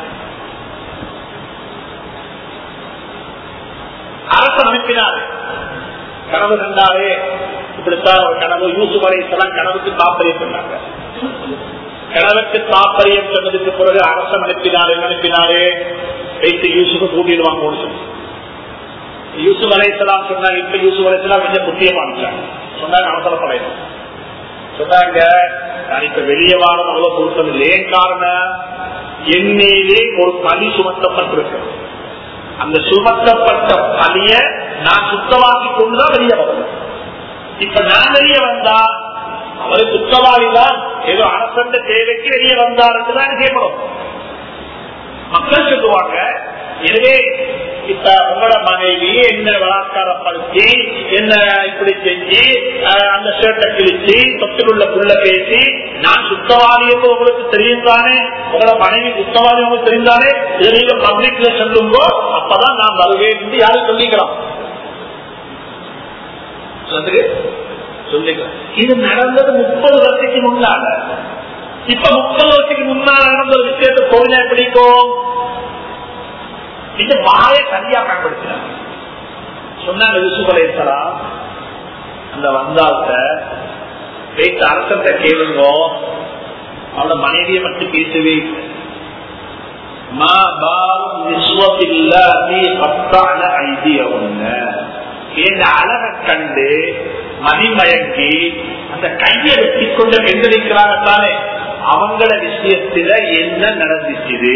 அரசு அனுப்பினார் கனவு கண்டாலே இப்படித்தான் ஒரு கனவு யூசுப் அலைசலாம் கனவுக்கு தாப்பரியம் சொன்னாங்க கனவுக்கு தாப்பரியம் சொன்னதுக்கு பிறகு அரசன் அனுப்பினாரு அனுப்பினாரு வைத்து யூசுஃபை கூட்டிடுவாங்க சொல்லி யூசுப் அலைசலாம் சொன்னாங்க இப்ப யூசுப் அலைசலாம் கொஞ்சம் புத்தியமானுச்சாங்க சொன்னாங்க அவசரப்படையும் சொன்னாங்க நான் இப்ப வெளியே வாரம் அவ்வளவு பொருத்தம் இல்லை ஏன் காரணம் என்னையிலே ஒரு பலி சுமத்தப்பட்டிருக்கு அந்த சுமத்தப்பட்ட பலிய நான் சுத்தமாக்கி கொண்டுதான் வெளியே வரணும் இப்ப நான் வெளியே வந்தா அவரு குற்றவாளி தான் ஏதோ அரசந்த தேவைக்கு வெளியே வந்தாருக்கு தான் கேட்கணும் மக்கள் சொல்லுவாங்க எனவே இப்ப உங்களோட மனைவி என்ன பலாத்காரப்படுத்தி என்ன இப்படி செஞ்சு அந்த ஷர்ட்டை கிழிச்சு தொட்டில் உள்ள புள்ள பேசி நான் சுத்தவாளி என்று உங்களுக்கு தெரியும் தானே உங்களோட மனைவி சுத்தவாளி உங்களுக்கு தெரிந்தானே இதை நீங்க பப்ளிக்ல சொல்லுங்கோ அப்பதான் நான் வருவேன் என்று யாரும் சொல்லிக்கலாம் சொல்லுங்க சொல்லுங்க இது நடந்தது முப்பது வருஷத்துக்கு முன்னால இப்ப முப்பது வருஷத்துக்கு முன்னால நடந்த ஒரு விஷயத்தை பொருளை பிடிக்கும் இந்த வாயை சரியா பயன்படுத்தினாங்க சொன்னாங்க யூசுப் அலைத்தலாம் அந்த வந்தால்கிட்ட பேச அரசத்தை கேளுங்க அவனோட மனைவியை மட்டும் பேசவே இல்லை மா பாலும் நிஸ்வத்தில்லாதி பத்தான ஐதியவங்க இந்த அழக கண்டு மதிமயங்கி அந்த கையை வெட்டி கொண்ட பெண்களிக்கிறாங்க தானே அவங்கள விஷயத்துல என்ன நடந்துச்சு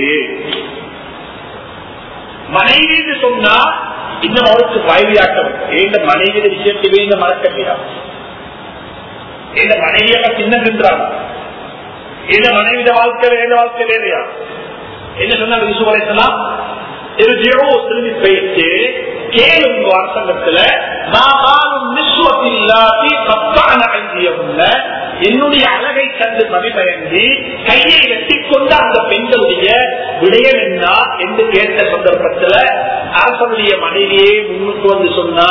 மனைவின்னு சொன்னா இன்னும் அவருக்கு வயதியாட்டம் இந்த மனைவிய விஷயத்திலே இந்த மறக்க முடியாது இந்த மனைவியை சின்னன்றாங்க இந்த மனைவிட வாழ்க்கை வேற வாழ்க்கை வேறையா என்ன சொன்னாங்க விசுவலைத்தலாம் திரும்பி பேச்சு கேளுங்க அரசாங்கத்துல என்னுடைய அழகை கண்டு மதிமயங்கி கையை வெட்டிக் கொண்ட அந்த பெண்களுடைய விடயம் என்ன என்று கேட்ட சந்தர்ப்பத்தில் அரசனுடைய மனைவியே முன்னுக்கு வந்து சொன்னா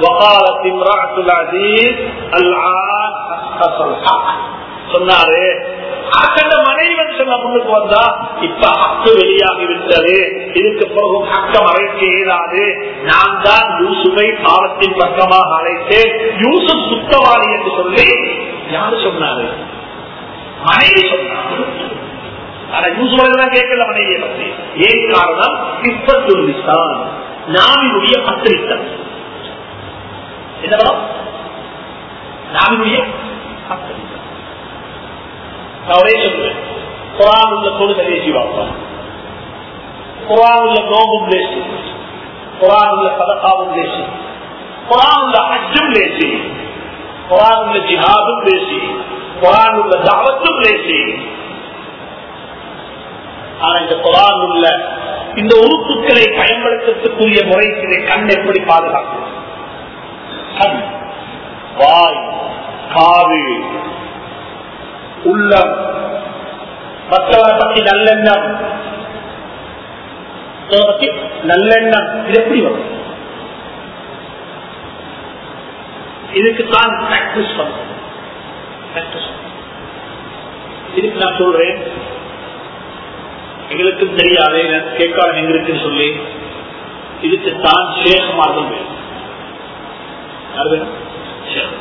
சொன்னாரு அக்கண்ட மனைவன் சொன்ன முன்னுக்கு வந்தா இப்ப ஹக்கு வெளியாகி விட்டது இதுக்கு பிறகு ஹக்கம் அழைக்க இயலாது நான் தான் யூசுவை பாவத்தின் பக்கமாக அழைத்தேன் யூசுப் சுத்தவாளி என்று சொல்லி யாரு சொன்னாரு மனைவி சொன்னார் ஆனா யூசுவெல்லாம் கேட்கல மனைவியை பற்றி ஏன் காரணம் இப்பத்துள்ளித்தான் நாவினுடைய பத்திரித்தன் என்ன நாவினுடைய பத்திரித்தன் நான் ஒரே சொல்லுவேன் குரான் உள்ள தொழுகை பேசி பார்ப்போம் குரான் உள்ள நோம்பும் லேசி குரான் உள்ள பதக்காவும் லேசி குரான் உள்ள அஜும் லேசி குரான் உள்ள ஜிஹாதும் லேசி குரான் உள்ள தாவத்தும் லேசி ஆனா இந்த குரான் உள்ள இந்த உறுப்புகளை பயன்படுத்தக்கூடிய முறைக்கு கண் எப்படி பாதுகாக்கும் கண் வாய் காது உள்ளம் மற்றவரை பற்றி நல்லெண்ணம் பற்றி நல்லெண்ணம் இது எப்படி வரும் இதுக்கு தான் பிராக்டிஸ் பண்ணும் இதுக்கு நான் சொல்றேன் எங்களுக்கும் தெரியாது கேட்காலம் எங்க இருக்குன்னு சொல்லி இதுக்கு தான் சேகமார்கள் வேணும் யார் வேணும் சேகம்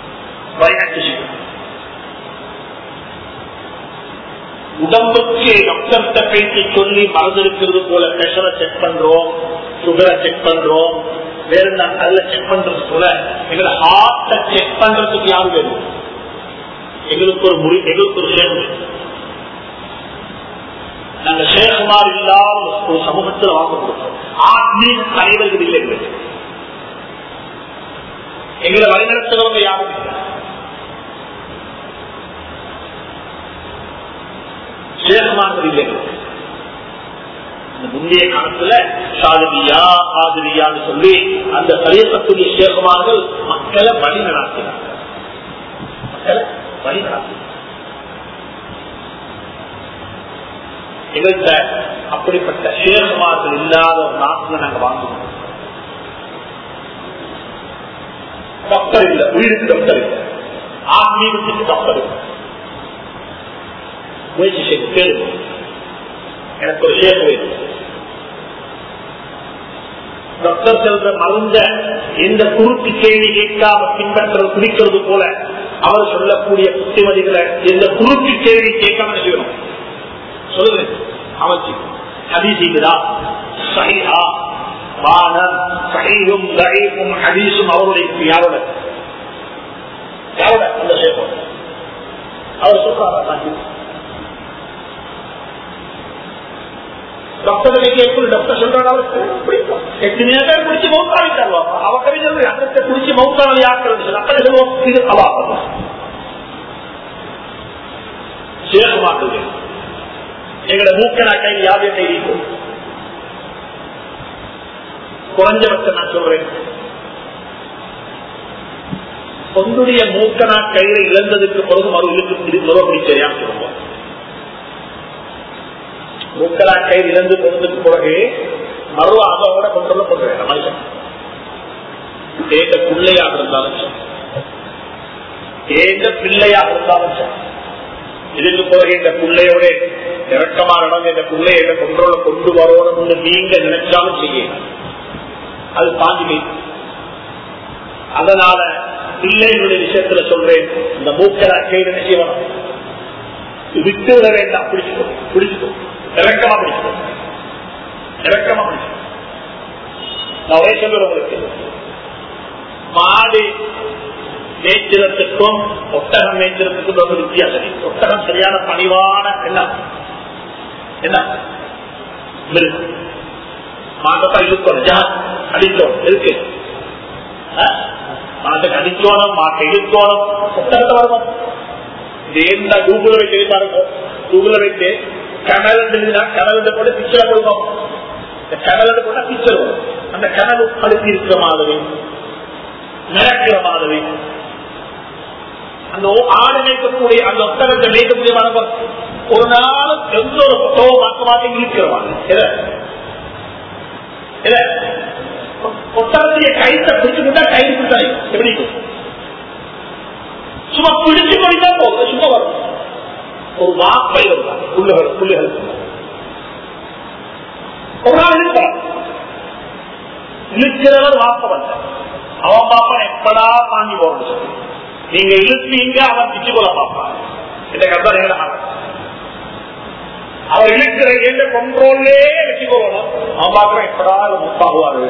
உடம்புக்கு டாக்டர்கிட்ட பேசி சொல்லி மறந்திருக்கிறது போல பிரஷரை செக் பண்றோம் சுகரை செக் பண்றோம் வேற என்ன கல்ல செக் பண்றது போல எங்களை ஹார்ட்ட செக் பண்றதுக்கு யாரு வேணும் எங்களுக்கு ஒரு முடி எங்களுக்கு ஒரு ஷேக் நாங்க ஷேகுமார் இல்லாத ஒரு சமூகத்தில் வாங்க கொடுத்தோம் ஆத்மீக தலைவர்கள் இல்லை எங்களுக்கு எங்களை வழிநடத்துறவங்க யாரும் இல்லை சேகமானது இல்லை முந்தைய காலத்துல சாதனியா ஆதிரியான்னு சொல்லி அந்த சரியக்கூடிய சேகமார்கள் மக்களை வழி நடாத்தினாங்க மக்களை வழி நடாத்தினாங்க எங்கள்கிட்ட அப்படிப்பட்ட சேகமார்கள் இல்லாத ஒரு நாட்டில் நாங்க வாங்குவோம் டாக்டர் இல்லை உயிருக்கு டாக்டர் இல்லை ஆத்மீகத்துக்கு டாக்டர் இல்லை முயற்சி செய்து கேளுங்க எனக்கு ஒரு சேவை வேணும் டாக்டர் செல்ற மருந்த எந்த குறுக்கு கேள்வி கேட்காம பின்பற்றது குடிக்கிறது போல அவர் சொல்லக்கூடிய புத்திமதிகளை எந்த குறுக்கு கேள்வி கேட்காம செய்யணும் சொல்லுங்க அமைச்சு ஹதீசிங்களா சஹிஹா வானம் சஹீஹும் தயீஃபும் ஹதீஸும் அவருடைய யாரோட யாரோட அந்த சேப்பம் அவர் சொல்றாரு டாக்டர் கேட்கும் டாக்டர் சொல்றாரு அவருக்கு பிடிக்கும் எத்தனையோ பேர் குடிச்சு மௌத்தாவிட்டார் அவ கவிஞர் அந்த குடிச்சு மௌத்தாவில் யாக்கிறது அத்தனை சொல்லுவோம் இது அவாபம் சேக மாட்டுது எங்களை மூக்கனா கையில் யாவே கைக்கும் குறைஞ்சபட்சம் நான் சொல்றேன் பொந்துடைய மூக்கனா கையில இழந்ததுக்கு பிறகு மறு இழுக்கு மறுபடி சரியான்னு சொல்லுவோம் மூக்கலா கயிறு இழந்து போனதுக்கு பிறகு மறு அதோட கொண்டு கொண்டு வேண்டாம் மனுஷன் ஏந்த பிள்ளையாக இருந்தாலும் ஏந்த பிள்ளையாக இருந்தாலும் இதுக்கு பிறகு இந்த பிள்ளையோட இறக்கமா நடந்து இந்த பிள்ளைய கொண்டோல கொண்டு வரணும்னு நீங்க நினைச்சாலும் செய்யணும் அது தாண்டி அதனால பிள்ளைகளுடைய விஷயத்துல சொல்றேன் இந்த மூக்கர கைது என்ன செய்யணும் விட்டு விட வேண்டாம் பிடிச்சுக்கோ பிடிச்சுக்கோ இறக்கமா பிடிச்சுக்கோ இறக்கமா பிடிச்சுக்கோ நான் ஒரே சொல்றேன் உங்களுக்கு மாடு மேய்ச்சலத்துக்கும் ஒட்டகம் மேய்ச்சலத்துக்கும் ரொம்ப வித்தியாசம் இருக்கு. ஒட்டகம் சரியான பணிவான என்ன என்ன மிருகம் மாட்டை இழுக்கணும் ஜா அடிக்கணும் இருக்கு மாட்டுக்கு அடிக்கணும் மாட்டை இழுக்கணும் ஒட்டகத்தை வரணும் இது எந்த கூகுள வைத்து பாருங்க கூகுள வைத்து கனல் கனல் போட்டு பிக்சரை கொடுக்கும் இந்த கனல் போட்டா பிக்சர் வரும் அந்த கனல் படுத்தி இருக்கிற மாதிரி நடக்கிற மாதிரி அந்த ஆடு மேய்க்கக்கூடிய அந்த ஒத்தகத்தை மேய்க்கக்கூடிய மரபம் ஒரு நாள் எந்த ஒரு புத்தகோ மாற்ற மாட்டேங்க இருக்கிற மாதிரி ஒத்தகத்தைய கைத்தை பிடிச்சுக்கிட்டா கை பிடிச்சாய் எப்படி சும்மா பிடிச்சு படித்தா போதும் சும்மா வரும் ஒரு வாப்பை வருவாங்க புள்ளுகள் புள்ளுகள் ஒரு நாள் இருப்பான் இழுக்கிறவர் வாப்ப வந்த அவன் பாப்பான் எப்படா தாண்டி போறோம்னு சொல்லி நீங்க இழுப்பீங்க அவன் பிச்சு கொள்ள பார்ப்பான் இந்த கருத்தா நீங்க அவர் இழுக்கிற எந்த கொண்டோல்லே வச்சு கொள்ளணும் அவன் பாக்குறான் எப்படா முப்பாகுவாரு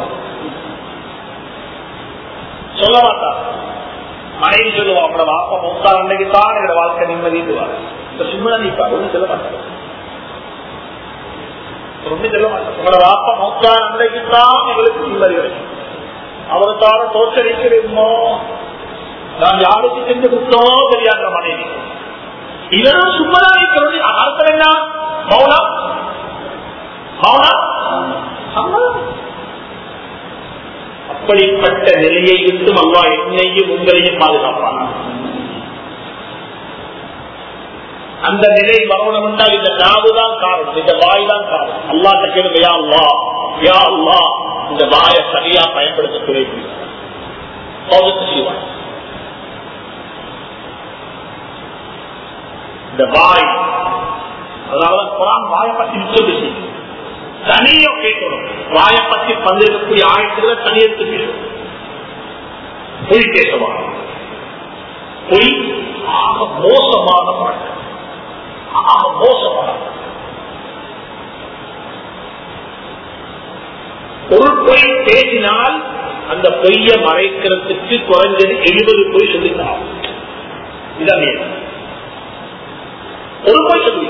சொல்ல மாட்டான் மனைவி சொல்லுவான் அவங்களோட வாப்பா மூத்தா அன்னைக்கு தான் எங்களோட வாழ்க்கை நிம்மதிட்டுவார் இந்த சும்மா நிற்பார் ஒன்றும் சொல்ல மாட்டார் ஒன்றும் சொல்ல மாட்டார் உங்களோட வாப்பா மூத்தா அன்னைக்கு தான் எங்களுக்கு நிம்மதி கிடைக்கும் அவரை தார தோற்றடிக்கிறோமோ நான் யாருக்கு சென்று குத்தமோ தெரியாத மனைவி இவரும் சும்மதான் இருக்கிறது அர்த்தம் என்ன மௌனம் மௌனம் சம்மதம் அப்படிப்பட்ட நிலையை விட்டு அல்லா என்னையும் உங்களையும் பாதுகாப்பான அந்த நிலை வரணும் என்றால் இந்த நாவுதான் காரணம் இந்த வாய் தான் காரணம் அல்லா கேளுங்க யா அல்லா யா அல்லா இந்த வாயை சரியா பயன்படுத்த துணை செய்வான் இந்த வாய் அதனால குரான் வாயை பத்தி சொல்லுச்சு தனியா கேட்கணும் வாயை பத்தி பந்திருக்கக்கூடிய ஆயத்துல தனியெடுத்து பேசணும் பொய் பேசவா பொய் ஆக மோசமான பாட்டு ஆக மோசமான ஒரு பொய் பேசினால் அந்த பொய்ய மறைக்கிறதுக்கு குறைஞ்சது எழுபது பொய் சொல்லித்தான் இதான் ஒரு பொய் சொல்லி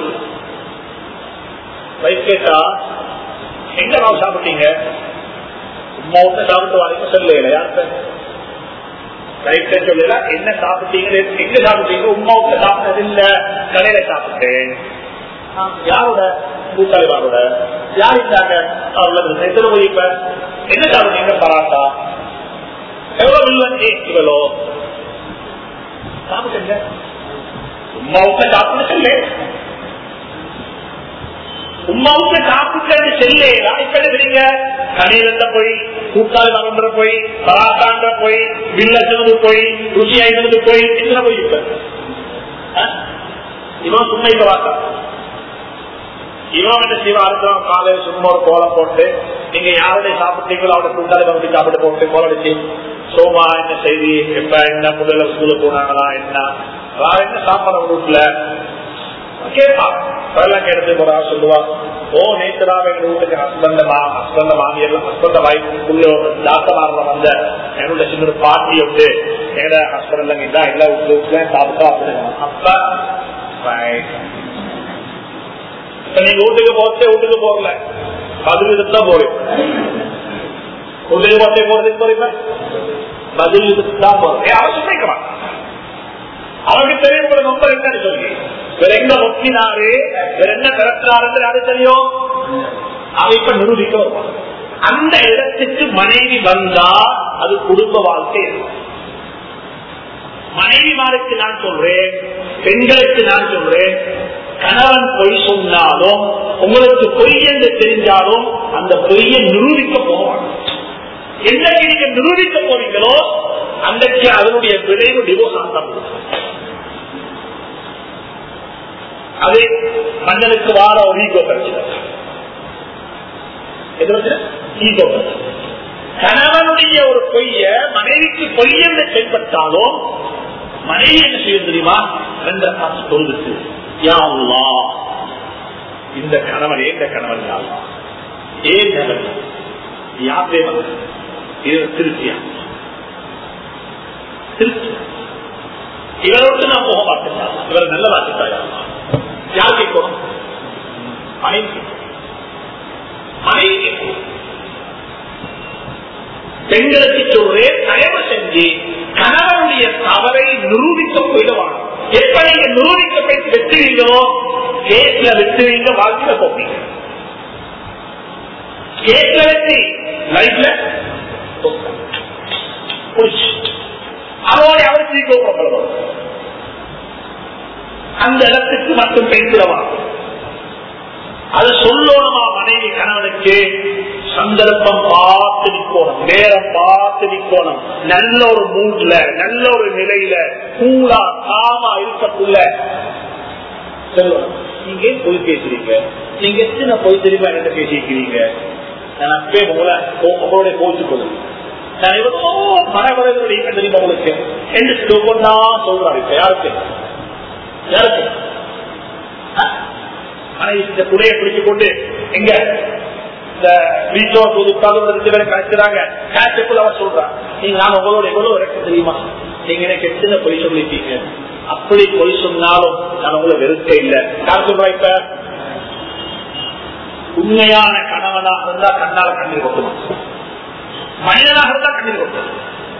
வயசு கேட்டா எங்க நான் சாப்பிட்டீங்க உமா விட்டு சாப்பிட்டு வரைக்கும் சொல்லல யார்கிட்ட ரைட்ட சொல்லல என்ன சாப்பிட்டீங்க எங்க சாப்பிட்டீங்க உமா விட்டு சாப்பிட்டது இல்ல கடையில சாப்பிட்டேன் யாரோட கூட்டாளிமாரோட யார் இருந்தாங்க அவ்வளவு எத்தனை போய் இப்ப என்ன சாப்பிட்டீங்க பராட்டா எவ்வளவு இல்ல இவ்வளோ சாப்பிட்டுங்க உமாவுக்கு சாப்பிட சொல்லு உமாவுக்கு சாப்பிட்டு செல்லேடா இப்ப என்ன கடையில போய் கூட்டாளி மறந்துற போய் பராட்டான்ற போய் வில்லச்சனது போய் ருசி ஆயினது போய் எத்தனை போய் இப்ப இவன் சும்மா இப்ப பார்த்தா இவன் என்ன செய்வா அடுத்தவன் காலையில சும்மா ஒரு கோலம் போட்டு நீங்க யாருடைய சாப்பிட்டீங்களோ அவட கூட்டாளி வந்து சாப்பிட்டு போட்டு கோலம் அடிச்சு சோமா என்ன செய்தி எப்ப என்ன முதல்ல ஸ்கூலுக்கு போனாங்களா என்ன வேற என்ன சாப்பாடு வீட்டுல கேட்பான் அதெல்லாம் கேட்டு போறா சொல்லுவா ஓ நேற்றுதான் எங்க வீட்டுக்கு ஹஸ்பண்ட் ஹஸ்பண்ட் மாமியர் ஹஸ்பண்ட் வாய்ப்புள்ள தாத்தமாரில் வந்த என்னோட சின்ன பாட்டி விட்டு எங்க ஹஸ்பண்ட் எல்லாம் இதா எல்லா வீட்டுல சாப்பிட்டா அப்படின்னு அப்ப இப்ப நீங்க வீட்டுக்கு போச்சே வீட்டுக்கு போகல பதில் இதுதான் போறீங்க வீட்டுக்கு போச்சே போறதுக்கு போறீங்க பதில் இதுக்கு தான் போறேன் அவசியம் கேட்கலாம் அவனுக்கு தெரியும் கூட நம்பர் என்னன்னு சொல்லி வேற எங்க முக்கினாரு வேற என்ன திறக்கிறாரு யாரு தெரியும் அவன் இப்ப நிரூபிக்க வருவான் அந்த இடத்துக்கு மனைவி வந்தா அது குடும்ப வாழ்க்கை மனைவிமாருக்கு நான் சொல்றேன் பெண்களுக்கு நான் சொல்றேன் கணவன் பொய் சொன்னாலும் உங்களுக்கு பொய் என்று தெரிஞ்சாலும் அந்த பொய்யை நிரூபிக்க போவாங்க என்னைக்கு நீங்க நிரூபிக்க போறீங்களோ அன்றைக்கு அதனுடைய விளைவு டிவோர்ஸ் ஆட்டம் அது மன்னனுக்கு வார ஒரு ஈகோ பிரச்சனை எது பிரச்சனை ஈகோ பிரச்சனை கணவனுடைய ஒரு பொய்ய மனைவிக்கு பொய் என்று செயல்பட்டாலும் மனைவி என்ன செய்யும் தெரியுமா ரெண்ட பார்த்து சொல்லுச்சு யா அல்லாஹ், இந்த கணவன் இந்த கணவன் யா அல்லாஹ். ஏன் கணவன் யார் தேவன் இது திருச்சியா திருச்சி இவரோடு நான் போக மாட்டேன் இவர் நல்ல வாசித்தாயா யார் கேட்கணும் மனைவி கேட்கணும். மனைவி கேட்கணும். பெண்களுக்கு சொல்றேன் தயவு செஞ்சு கணவனுடைய தவறை நிரூபிக்க போயிடுவாங்க எப்ப நீங்க நிரூபிக்க போய் வெட்டுவீங்களோ கேஸ்ல வெட்டுவீங்க வாழ்க்கையில போப்பீங்க கேஸ்ல வெட்டி லைஃப்ல அவரோட அவருக்கு கோபப்படுவோம் அந்த இடத்துக்கு மட்டும் பேசுறவாங்க அது சொல்லணுமா மனைவி கணவனுக்கு சந்தர்ப்பம் பார்த்து நிக்கணும் நேரம் பார்த்து நிக்கணும் நல்ல ஒரு மூட்ல நல்ல ஒரு நிலையில கூலா காமா இருக்கக்குள்ள சொல்லணும் நீங்க ஏன் பொய் பேசுறீங்க நீங்க எத்தனை பொய் தெரியுமா என்ன பேசிக்கிறீங்க நான் அப்பே உங்களை உங்களோட கோச்சு கொள்ளுங்க நான் எவ்வளோ மரவரவுடைய தெரியுமா உங்களுக்கு என்று சொல்லுன்னா சொல்றாரு இப்ப யாருக்கு யாருக்கு ஆ? ஆனா இந்த குடையை பிடிச்சு கொண்டு எங்க இந்த வீட்டோ உட்கார்ந்து ரெண்டு பேரும் கணக்குறாங்க கேட்டுக்குள்ள அவர் சொல்றான் நீங்க நான் உங்களோட எவ்வளவு இறக்க தெரியுமா நீங்க எனக்கு எத்தனை பொய் சொல்லிட்டீங்க அப்படி பொய் சொன்னாலும் நான் உங்களை வெறுக்க இல்லை யார் சொல்றா இப்ப உண்மையான கணவனாக இருந்தா கண்ணால கண்ணீர் கொட்டணும் மனிதனாக இருந்தா கண்ணீர் கொட்டணும்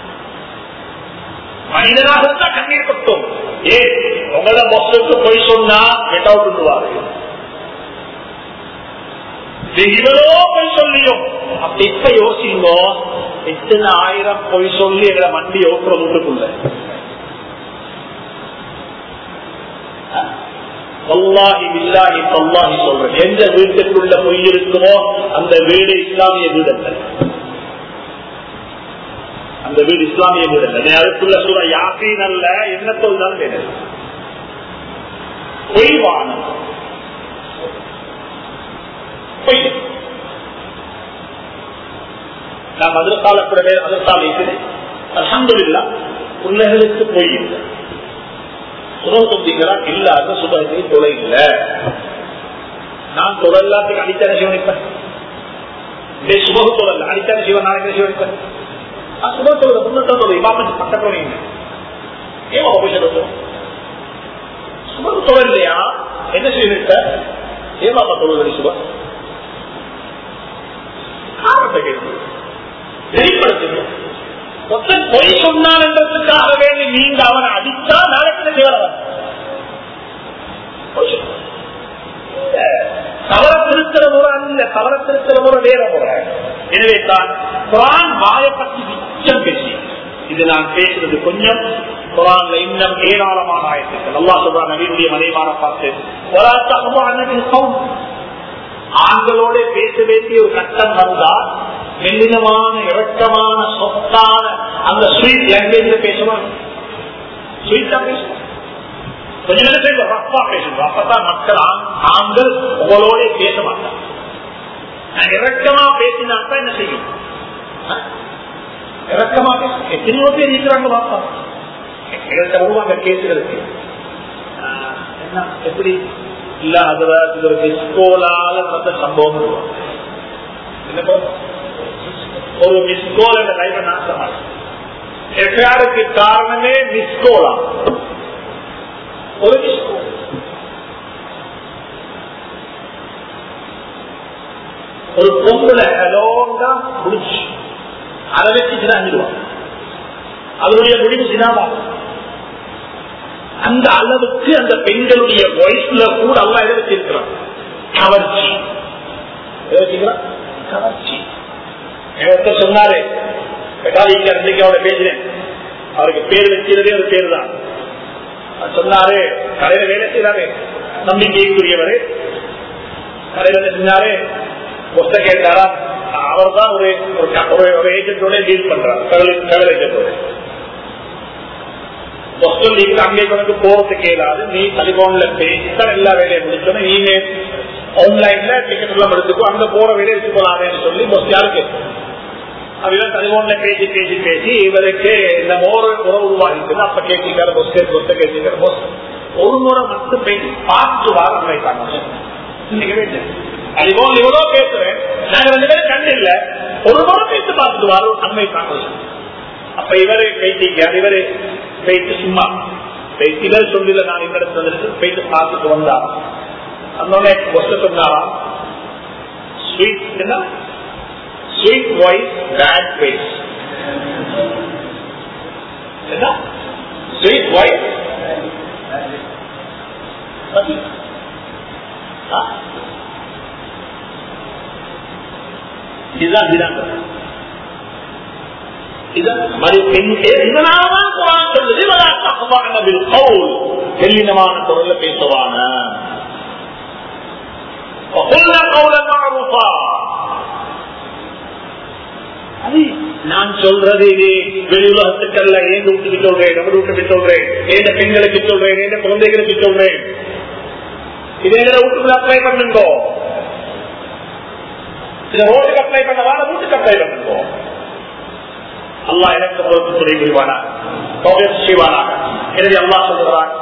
மனிதனாக இருந்தா கண்ணீர் கொட்டும் ஏன் உங்களோட மொத்தத்துக்கு பொய் சொன்னா கெட் அவுட் நீங்க இவ்வளோ பொய் சொல்லியும் அப்படி இப்ப யோசிங்க எத்தனை ஆயிரம் பொய் சொல்லி எங்களை வண்டி ஓட்டுற வீட்டுக்குள்ள வல்லாஹி பில்லாஹி தல்லாஹி சொல்றேன் எந்த வீட்டுக்குள்ள பொய் இருக்குமோ அந்த வீடு இஸ்லாமிய வீடு அல்ல அந்த வீடு இஸ்லாமிய வீடு அல்ல நீ அதுக்குள்ள சொல்ற யாசீன் அல்ல என்ன சொல்றாலும் வேணும் பொய்வானம் பொய் நாம் அதற்கால கூட அதற்கால இருக்குது அலமதுல்லா பிள்ளைகளுக்கு பொய் இல்லை சுரசொந்திகளா இல்லாத சுபகத்துக்கு தொலை இல்ல நான் தொலை எல்லாத்துக்கு அடித்தான சிவனிப்பேன் இதே சுபக தொழில் அடித்தான சிவன் நாளைக்கு சிவனிப்பேன் சுப தொழில் முன்னூத்தி தொழில் பாப்பா பக்கத்துல நீங்க ஏன் போய் சொல்லுவோம் சுபக தொழில் இல்லையா என்ன செய்விட்ட ஏன் பாப்பா தொழில் சுப காரணத்தை கேட்கணும் வெளிப்படுத்துங்க ஒருத்தன் பொய் சொன்னான் என்றதுக்காக வேண்டி நீங்க அவனை அடித்தா நாளைக்கு செய்வரவன் தவற திருத்தர முறை அல்ல தவற திருத்தர முறை வேற முறை எனவே தான் குரான் வாயை பற்றி மிச்சம் பேசி இது நான் பேசுறது கொஞ்சம் குரான்ல இன்னும் ஏராளமான ஆயத்துக்கள் நல்லா சொல்றாங்க நவீனுடைய மனைவான பார்த்து வராத்தகமோ அன்னைக்கு சவுண்ட் ஆண்களோட பேச வேண்டிய ஒரு கட்டம் வந்தா மெல்லினமான இறக்கமான சொத்தான அந்த ஸ்வீட் லாங்குவேஜ்ல பேசணும் ஸ்வீட்டா பேசணும் கொஞ்ச நேரம் சேர்ந்து ரப்பா பேசணும் அப்பதான் மக்கள் ஆண்- ஆண்கள் உங்களோட பேச மாட்டாங்க நான் இறக்கமா பேசினாத்தான் என்ன செய்யும் ஆ? இறக்கமா பேச எத்தனையோ பேர் இருக்கிறாங்க பாப்பா எங்கள்கிட்ட வருவாங்க கேசுகளுக்கு ஆ, என்ன எப்படி இல்ல அதுல இது ஒரு மிஸ்கோலால நடந்த சம்பவம் சொல்லுவாங்க. என்ன போ? ஒரு மிஸ்கோல் என்ற லைஃப் நாசமாக எஃப்ஐஆருக்கு காரணமே மிஸ்கோலா ஒரு மிஸ்கோல் ஒரு பொம்பளை ஹலோண்டா முடிச்சு அதை வச்சு சினாங்கிடுவாங்க அதனுடைய முடிவு சினாமாகும் அந்த அளவுக்கு அந்த பெண்களுடைய வயசுல கூட அல்ல எதை வச்சிருக்கிறான் கவர்ச்சி எதை வச்சுக்கிறான் கவர்ச்சி எனக்கு சொன்னாரு மெட்டாலிக்க அன்றைக்கு அவரை பேசினேன் அவருக்கு பேர் வச்சிருந்தே ஒரு பேர் தான் அவர் சொன்னாரு கடையில வேலை செய்யறாரு நம்பிக்கைக்குரியவரு கடையில என்ன செஞ்சாரு புஸ்த கேட்டாரா அவர் தான் ஒரு ஒரு க- ஒரு- ஒரு ஏஜென்டோட டீல் பண்றாரு டிராவல் ஏஜென்டோட ஆஸ்திரேலியாவுக்கு அங்கே உனக்கு போறதுக்கு இயலாது நீ டெலிபோன்ல பேசித்தான் எல்லா வேலையை முடிச்சோன்னு நீங்க ஆன்லைன்ல டிக்கெட் எல்லாம் எடுத்துக்கோ அங்க போற வேலையை எடுத்துக்கொள்ளாதேன்னு சொல்லி பஸ் யாருக்கு அதுதான் டெலிபோன்ல பேசி பேசி பேசி இவருக்கு இந்த மோர் உறவு உருவாகிட்டு அப்ப கேட்டிருக்காரு பஸ் பஸ் கேட்டிருக்காரு பஸ் ஒரு முறை மட்டும் பேசி பார்த்து வாரம் வைப்பாங்க இன்னைக்கு வேண்டாம் அதுபோல் இவ்வளவு பேசுறேன் நாங்க ரெண்டு பேரும் கண்டு இல்ல ஒரு முறை பேசி பார்த்துட்டு வரோம் அண்மை பார்க்கல அப்ப இவரு பேசிக்க இவரு பேசி சும்மா பேசி இவர் சொல்லல நான் இந்த இடத்துல வந்துட்டு பேசி பார்த்துட்டு வந்தார் அந்த கொஸ்ட சொன்னாரா ஸ்வீட் என்ன ஸ்வீட் வாய்ஸ் பேட் ஃபேஸ் என்ன ஸ்வீட் வாய்ஸ் இதுதான் விதாந்தம் இதனாலதான் குரான் சொல்லுது எல்லினமான குரல்ல பேசுவான நான் சொல்றது இது வெளி உலகத்துக்கல்ல ஏன் வீட்டுக்கு சொல்றேன் நம்ம வீட்டுக்கு சொல்றேன் ஏந்த பெண்களுக்கு சொல்றேன் ஏந்த குழந்தைகளுக்கு சொல்றேன் இதே வீட்டுக்குள்ள அப்ளை பண்ணுங்கோ இதை ரோட்டுக்கு அப்ளை பண்ணவா வீட்டுக்கு அப்ளை பண்ணுங்கோ அல்லா எனக்கு பொறுத்து துணை புரிவானா செய்வானாக எனவே அல்லா சொல்லுகிறான்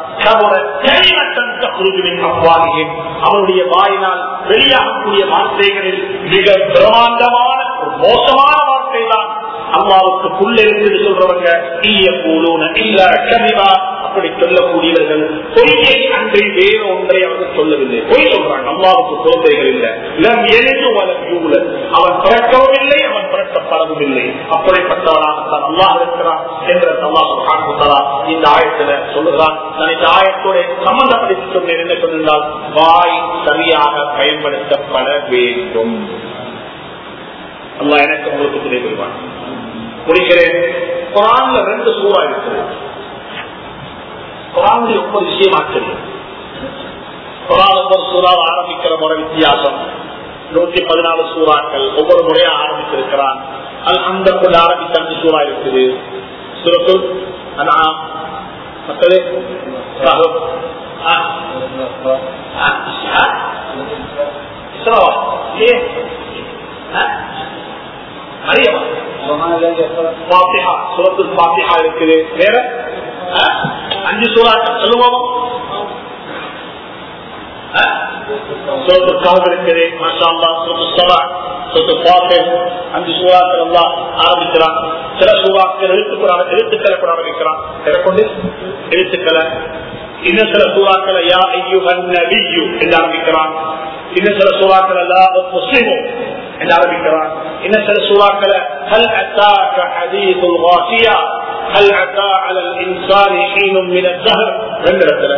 அவனுடைய வாயினால் வெளியாகக்கூடிய வார்த்தைகளில் மிக பிரமாண்டமான ஒரு மோசமான வார்த்தை தான் அல்லாவுக்கு புல்லிருந்து சொல்றவங்க ஈய போலூன இல்ல கனிவா அப்படி சொல்லக்கூடியவர்கள் பொய்யை அன்றி வேறு ஒன்றை அவர்கள் சொல்லவில்லை பொய் சொல்றாங்க அம்மாவுக்கு குழந்தைகள் இல்லை இளம் எழுந்து வளம் யூலன் அவன் பிறக்கவும் இல்லை அவன் பிறக்கப்படவும் இல்லை அப்படிப்பட்டவனாகத்தான் அல்லாஹ் இருக்கிறான் என்ற அல்லாஹ் காண்புத்தரா இந்த ஆயத்துல சொல்லுகிறான் நான் இந்த ஆயத்தோட சம்பந்தப்படுத்தி சொன்னேன் என்ன சொன்னால் வாய் சரியாக பயன்படுத்தப்பட வேண்டும் அல்லாஹ் எனக்கு உங்களுக்கு துணை புரிவான் முடிக்கிறேன் குரான்ல ரெண்டு சூறா இருக்குது குரானுடைய ஒவ்வொரு விஷயமா தெரியும் குரான் ஒவ்வொரு சூறாவை ஆரம்பிக்கிற முறை வித்தியாசம் நூத்தி பதினாலு சூறாக்கள் ஒவ்வொரு முறையா ஆரம்பித்திருக்கிறான் அது அந்த கொண்டு ஆரம்பித்த அஞ்சு சூறா இருக்குது சுரத்து அனாம் மற்றது மரியமா பாத்திஹா சுரத்து பாத்திஹா இருக்குது வேற அஞ்சு சூறாக்கள் சொல்லுவோம் சொத்து காவல் இருக்குது மாஷால்லா சொத்து சவா சொத்து பாத்து அஞ்சு சூறாக்கள் எல்லாம் ஆரம்பிக்கிறான் சில சூறாக்கள் எழுத்துக்கள் எழுத்துக்களை கூட ஆரம்பிக்கிறான் கொண்டு எழுத்துக்களை இன்னும் சில சூறாக்களை யா ஐயுகன் நபியு என்று ஆரம்பிக்கிறான் இன்னும் சில சூறாக்கள் எல்லா முஸ்லிமும் என்று ஆரம்பிக்கிறான் இன்னும் சில சூறாக்களை ஹல் அத்தாக்க ஹதீதுல் வாசியா هل أتى على الإنسان حين من الدهر من رتنا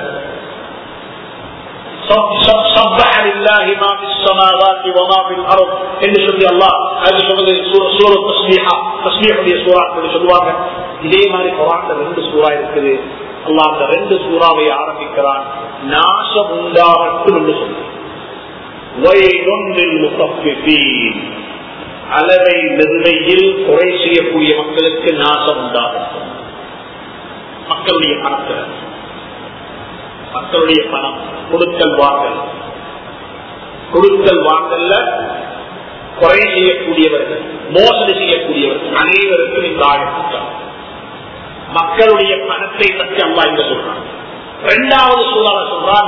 صبح لله ما في السماوات وما في الأرض إن شاء الله هذه سورة سورة تصبيحة تصبيح هي سورة من சொல்லுவாங்க இதே மாதிரி குரான்ல ரெண்டு சூறா இருக்குது அல்லாஹ் அந்த ரெண்டு சூறாவை ஆரம்பிக்கிறான் நாசம் உண்டாகட்டும் என்று சொல்லுவான் அளவை நிர்ணயில் குறை செய்யக்கூடிய மக்களுக்கு நாசம் உண்டாகட்டும் மக்களுடைய பணத்தில் மக்களுடைய பணம் கொடுக்கல் வாங்கல் கொடுக்கல் வாங்கல்ல குறை செய்யக்கூடியவர்கள் மோசடி செய்யக்கூடியவர்கள் அனைவருக்கும் இந்த ஆயத்திட்டம் மக்களுடைய பணத்தை பற்றி அம்மா இங்க சொல்றாங்க இரண்டாவது சூழல சொல்றான்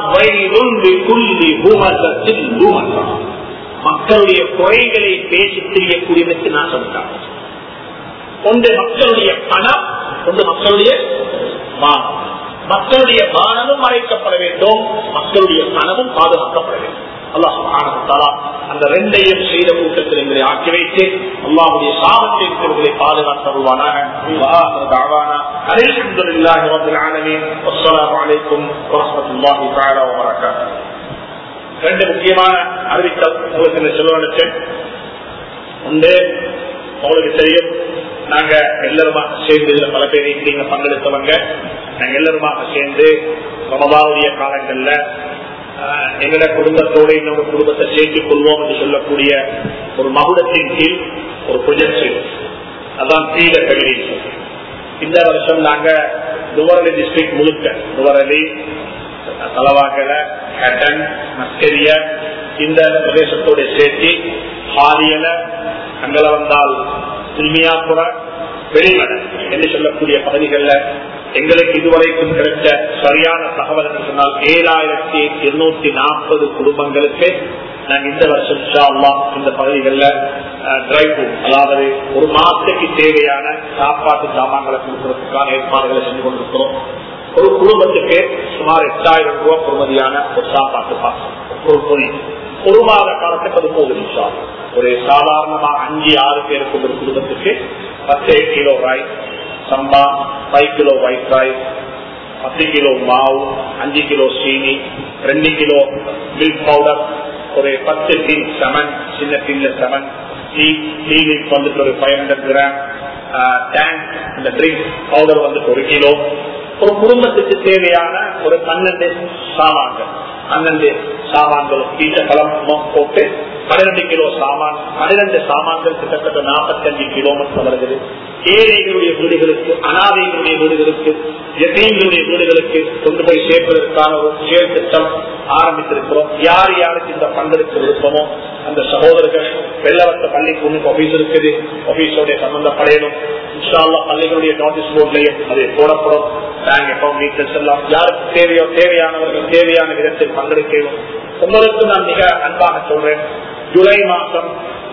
மக்களுடைய குறைகளை பேசி தெரியக்கூடியவருக்கு நாசம் ஒன்று மக்களுடைய பணம் ஒன்று மக்களுடைய மானம் மக்களுடைய மானமும் மறைக்கப்பட வேண்டும் மக்களுடைய பணமும் பாதுகாக்கப்பட வேண்டும் அல்லாஹ் அந்த ரெண்டையும் செய்த கூட்டத்தில் எங்களை ஆக்கி வைத்து அல்லாவுடைய சாபத்தை இருக்கிறவர்களை பாதுகாத்தருவானாக الحمد لله رب العالمين والسلام عليكم ورحمة الله تعالى وبركاته ரெண்டு முக்கியமான அறிவித்தல் உங்களுக்கு சொல்ல நினைச்சேன் ஒன்று உங்களுக்கு தெரியும் நாங்க எல்லாருமாக சேர்ந்து இதுல பல பேர் நீங்க பங்கெடுத்தவங்க நாங்க எல்லாருமாக சேர்ந்து ரமதாவுடைய காலங்கள்ல எங்களோட குடும்பத்தோட இன்னொரு குடும்பத்தை சேர்த்துக் கொள்வோம் என்று சொல்லக்கூடிய ஒரு மகுடத்தின் கீழ் ஒரு ப்ரொஜெக்ட் செய்வோம் அதான் தீர கவிதை இந்த வருஷம் நாங்க நுவரலி டிஸ்ட்ரிக்ட் முழுக்க நுவரலி தலவாக்கல ஹட்டன் மஸ்கரிய இந்த பிரதேசத்தோட சேர்த்து ஹாலியல அங்கல வந்தால் திருமியாபுர வெளிமலை என்று சொல்லக்கூடிய பகுதிகளில் எங்களுக்கு இதுவரைக்கும் கிடைச்ச சரியான தகவல் என்று சொன்னால் ஏழாயிரத்தி இருநூத்தி நாற்பது குடும்பங்களுக்கு நாங்கள் இந்த வருஷம் இன்ஷா அல்லாஹ் இந்த பகுதிகளில் ட்ரை ஃபுட் அதாவது ஒரு மாசத்துக்கு தேவையான சாப்பாட்டு சாமான்களை கொடுக்கறதுக்கான ஏற்பாடுகளை செஞ்சு கொண்டிருக்கிறோம் ஒரு குடும்பத்துக்கு சுமார் எட்டாயிரம் ரூபாய் பொறுமதியான ஒரு சாப்பாட்டு பாசம் ஒரு பொறி ஒரு மாத காலத்துக்கு அது போகுது இன்ஷா அல்லாஹ். ஒரு சாதாரணமா அஞ்சு ஆறு பேருக்கு ஒரு குடும்பத்துக்கு பத்து கிலோ ரைஸ் சம்பா ஃபைவ் கிலோ ஒயிட் ரைஸ் பத்து கிலோ மாவு அஞ்சு கிலோ சீனி ரெண்டு கிலோ மில்க் பவுடர் ஒரு பத்து டின் செமன் சின்ன டின்ல செமன் டீ டீ மில்க் வந்துட்டு ஒரு ஃபைவ் ஹண்ட்ரட் கிராம் டேங்க் இந்த ட்ரிங்க் பவுடர் வந்துட்டு ஒரு கிலோ ஒரு குடும்பத்துக்கு தேவையான ஒரு பன்னெண்டு சாமான்கள் பன்னெண்டு சாமான்களும் வீட்டை கலம்பம் போட்டு பன்னிரண்டு கிலோ சாமான் பன்னிரண்டு சாமான்கள் கிட்டத்தட்ட நாற்பத்தஞ்சு கிலோமீட்டர் வருகிறது ஏழைகளுடைய வீடுகளுக்கு அனாதைகளுடைய வீடுகளுக்கு எத்தீன்களுடைய வீடுகளுக்கு கொண்டு போய் சேர்ப்பதற்கான ஒரு செயல் திட்டம் ஆரம்பித்திருக்கிறோம் யார் யாருக்கு இந்த பங்கெடுக்க விருப்பமோ அந்த சகோதரர்கள் வெள்ளவத்த பள்ளிக்கு ஒன்று ஆபீஸ் இருக்குது ஆபீஸோட சம்பந்தப்படையணும் இன்ஷால்லா பள்ளிகளுடைய நோட்டீஸ் போர்ட்லயும் அது போடப்படும் பேங்க் அக்கௌண்ட் டீட்டெயில்ஸ் எல்லாம் யாருக்கு தேவையோ தேவையானவர்கள் தேவையான விதத்தில் பங்கெடுக்கணும் உங்களுக்கு நான் மிக அன்பாக சொல்றேன் ஜூலை மாசம்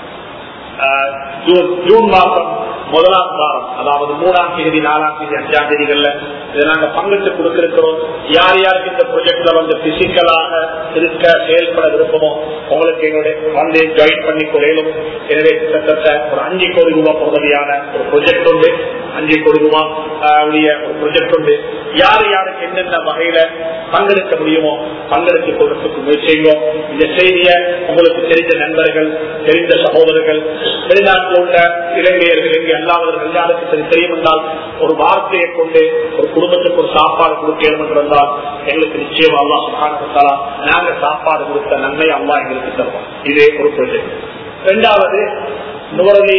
ஆஹ், ஜூன் ஜூன் மாசம் முதலாம் வாரம் அதாவது மூணாம் தேதி நாலாம் தேதி அஞ்சாம் தேதிகள்ல இதை நாங்க பங்கிட்டு கொடுத்திருக்கிறோம் யார் யாருக்கு இந்த ப்ரொஜெக்ட்ல வந்து பிசிக்கலாக இருக்க செயல்பட விருப்பமோ உங்களுக்கு எங்களுடைய வந்து ஜாயின் பண்ணி கொள்ளையிலும் எனவே கிட்டத்தட்ட ஒரு அஞ்சு கோடி ரூபாய் பொறுமதியான ஒரு ப்ரொஜெக்ட் உண்டு அஞ்சு கோடி ரூபாய் ஆஹ், உடைய ஒரு ப்ரொஜெக்ட் உண்டு யார் யாருக்கு என்னென்ன வகையில பங்கெடுக்க முடியுமோ பங்கெடுத்துக் கொள்றதுக்கு முயற்சி செய்வோம் இந்த செய்தியை உங்களுக்கு தெரிந்த நண்பர்கள் தெரிந்த சகோதரர்கள் வெளிநாட்டில் உள்ள இலங்கையர்கள் இங்கே அல்லாதவர்கள் யாருக்கு சரி தெரியும் என்றால் ஒரு வார்த்தையை கொண்டு ஒரு குடும்பத்துக்கு ஒரு சாப்பாடு கொடுக்கணும் என்றால் எங்களுக்கு நிச்சயம் அல்லா சுகாதாரத்தாலா நாங்க சாப்பாடு கொடுத்த நன்மை அம்மா எங்களுக்கு தருவோம் இதே ஒரு ப்ரொஜெக்ட் இரண்டாவது நுவரலி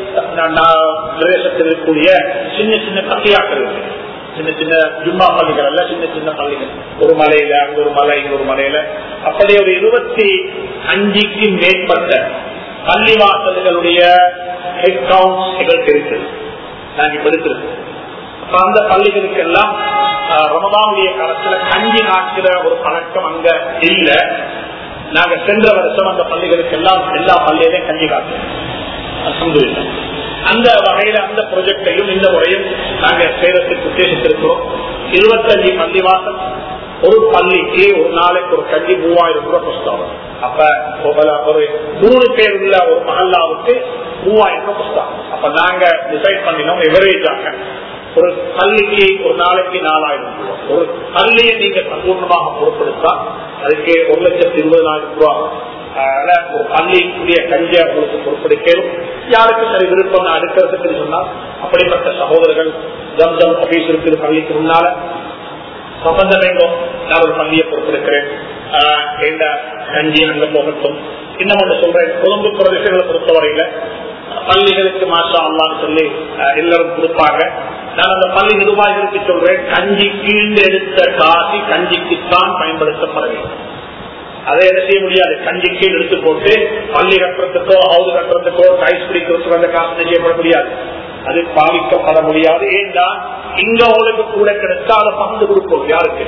பிரதேசத்தில் இருக்கக்கூடிய சின்ன சின்ன கத்தியாக்கள் இருக்கு சின்ன சின்ன ஜும்மா பள்ளிகள் அல்ல சின்ன சின்ன பள்ளிகள் ஒரு மலையில அங்க ஒரு மலை இங்க ஒரு மலையில அப்படி ஒரு இருபத்தி அஞ்சுக்கு மேற்பட்ட பள்ளி வாசல்களுடைய ஹெட் கவுண்ட் எங்களுக்கு இருக்குது நாங்க இப்ப எடுத்திருக்கோம் அப்ப அந்த பள்ளிகளுக்கு எல்லாம் ரமதானுடைய காலத்துல கஞ்சி நாட்கிற ஒரு பழக்கம் அங்க இல்ல நாங்க சென்ற வருஷம் அந்த பள்ளிகளுக்கு எல்லாம் எல்லா பள்ளியிலையும் கஞ்சி காட்டுறோம் அல்ஹம்துலில்லாஹ். அந்த வகையில அந்த ப்ரொஜெக்டையும் இந்த முறையும் நாங்க சேதத்துக்கு உத்தேசித்திருக்கிறோம் இருபத்தஞ்சு பள்ளி வாசல் ஒரு பள்ளிக்கு ஒரு நாளைக்கு ஒரு கல்வி மூவாயிரம் ரூபாய் புஸ்தகம் அப்ப ஒரு- ஒரு நூறு பேர் உள்ள ஒரு மஹல்லாவுக்கு மூவாயிரம் ரூபாய் புஸ்தகம் அப்ப நாங்க டிசைட் பண்ணினோம் எவரேஜாக ஒரு பள்ளிக்கு ஒரு நாளைக்கு நாலாயிரம் ரூபாய் ஒரு பள்ளியை நீங்க சம்பூர்ணமாக பொறுப்பெடுத்தா அதுக்கு ஒரு லட்சத்தி இருபதாயிரம் ரூபாய் அதனால ஒரு பள்ளிக்குரிய கஞ்சியை உங்களுக்கு பொறுப்பெடுக்கணும் யாருக்கு சரி விருப்பம் அடுக்கிறதுக்கு சொன்னால் அப்படிப்பட்ட சகோதரர்கள் ஜம்ஜம் ஆபீஸ் இருக்குது பள்ளிக்கு முன்னால சம்பந்தம் வேண்டும் நான் ஒரு பள்ளியை பொறுப்பெடுக்கிறேன் ஆஹ் எந்த கஞ்சி அங்க போகட்டும் இன்னும் ஒன்று சொல்றேன் கொழும்பு பிரதேசங்களை பொறுத்தவரையில பள்ளிகளுக்கு மாஷா அல்லான்னு சொல்லி ஆஹ் எல்லாரும் கொடுப்பாங்க நான் அந்த பள்ளி நிர்வாகிகளுக்கு சொல்றேன் கஞ்சி கீழ்ந்து எடுத்த காசி கஞ்சிக்குத்தான் பயன்படுத்தப்பட வேண்டும் அதை என்ன செய்ய முடியாது கஞ்சி கீழ் எடுத்து போட்டு பள்ளி கட்டுறதுக்கோ ஹவுது கட்டுறதுக்கோ டைஸ் பிடிக்கிறதுக்கோ அந்த காசு செய்யப்பட முடியாது அது பாவிக்கப்பட முடியாது ஏன்னா இங்க உங்களுக்கு கூட கிடைச்சா அதை பங்கு கொடுப்போம் யாருக்கு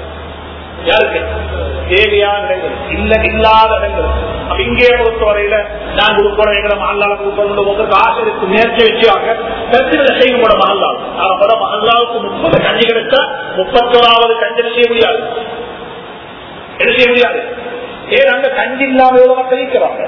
யாருக்கு தேவையான இடங்கள் இல்ல இல்லாத இடங்கள் அப்ப இங்கே பொறுத்தவரையில நான் கொடுப்போம் எங்களை மகல்லால கொடுப்போம் உங்களுக்கு ஆசை இருக்கு நேர்ச்சி வச்சாங்க பிரச்சனை செய்யும் கூட மகல்லால் ஆனா கூட மகல்லாவுக்கு முப்பது கஞ்சி கிடைச்சா முப்பத்தோராவது கஞ்சனை செய்ய முடியாது என்ன செய்ய முடியாது ஏன் அங்க கஞ்சி இல்லாம எவ்வளவு மக்கள் இருக்கிறாங்க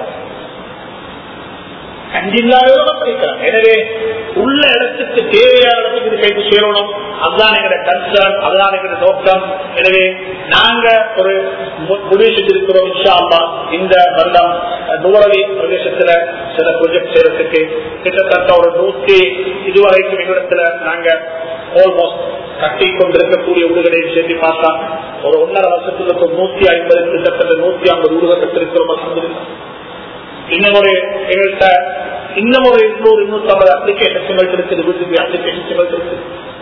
கஞ்சி இல்லாம எவ்வளவு மக்கள் இருக்கிறாங்க எனவே உள்ள இடத்துக்கு தேவையான இடத்துக்கு இது கைது சேரணும் அதுதான் எங்களுடைய கன்சர்ன் அதுதான் எங்களுடைய நோக்கம் எனவே நாங்க ஒரு மு- முடிவு செஞ்சிருக்கிறோம் இன்ஷா அல்லாஹ் இந்த வருடம் நூறவி பிரதேசத்துல சில ப்ரொஜெக்ட் செய்யறதுக்கு கிட்டத்தட்ட ஒரு நூத்தி இதுவரைக்கும் எங்களிடத்துல நாங்க ஆல்மோஸ்ட் கட்டி கொண்டிருக்கக்கூடிய வீடுகளையும் சேர்த்து பார்த்தா ஒரு ஒன்னரை வருஷத்துக்கு ஒரு நூத்தி ஐம்பது கிட்டத்தட்ட நூத்தி ஐம்பது வீடுகள் கட்டிருக்கிறோம் அல்ஹம்துலில்லாஹ். இன்னும் ஒரு எங்கள்கிட்ட இன்னும் ஒரு இருநூறு இருநூத்தி ஐம்பது அப்ளிகேஷன்ஸ் இருக்குது வீட்டுக்கு அப்ளிகேஷன்ஸ் இருக்குது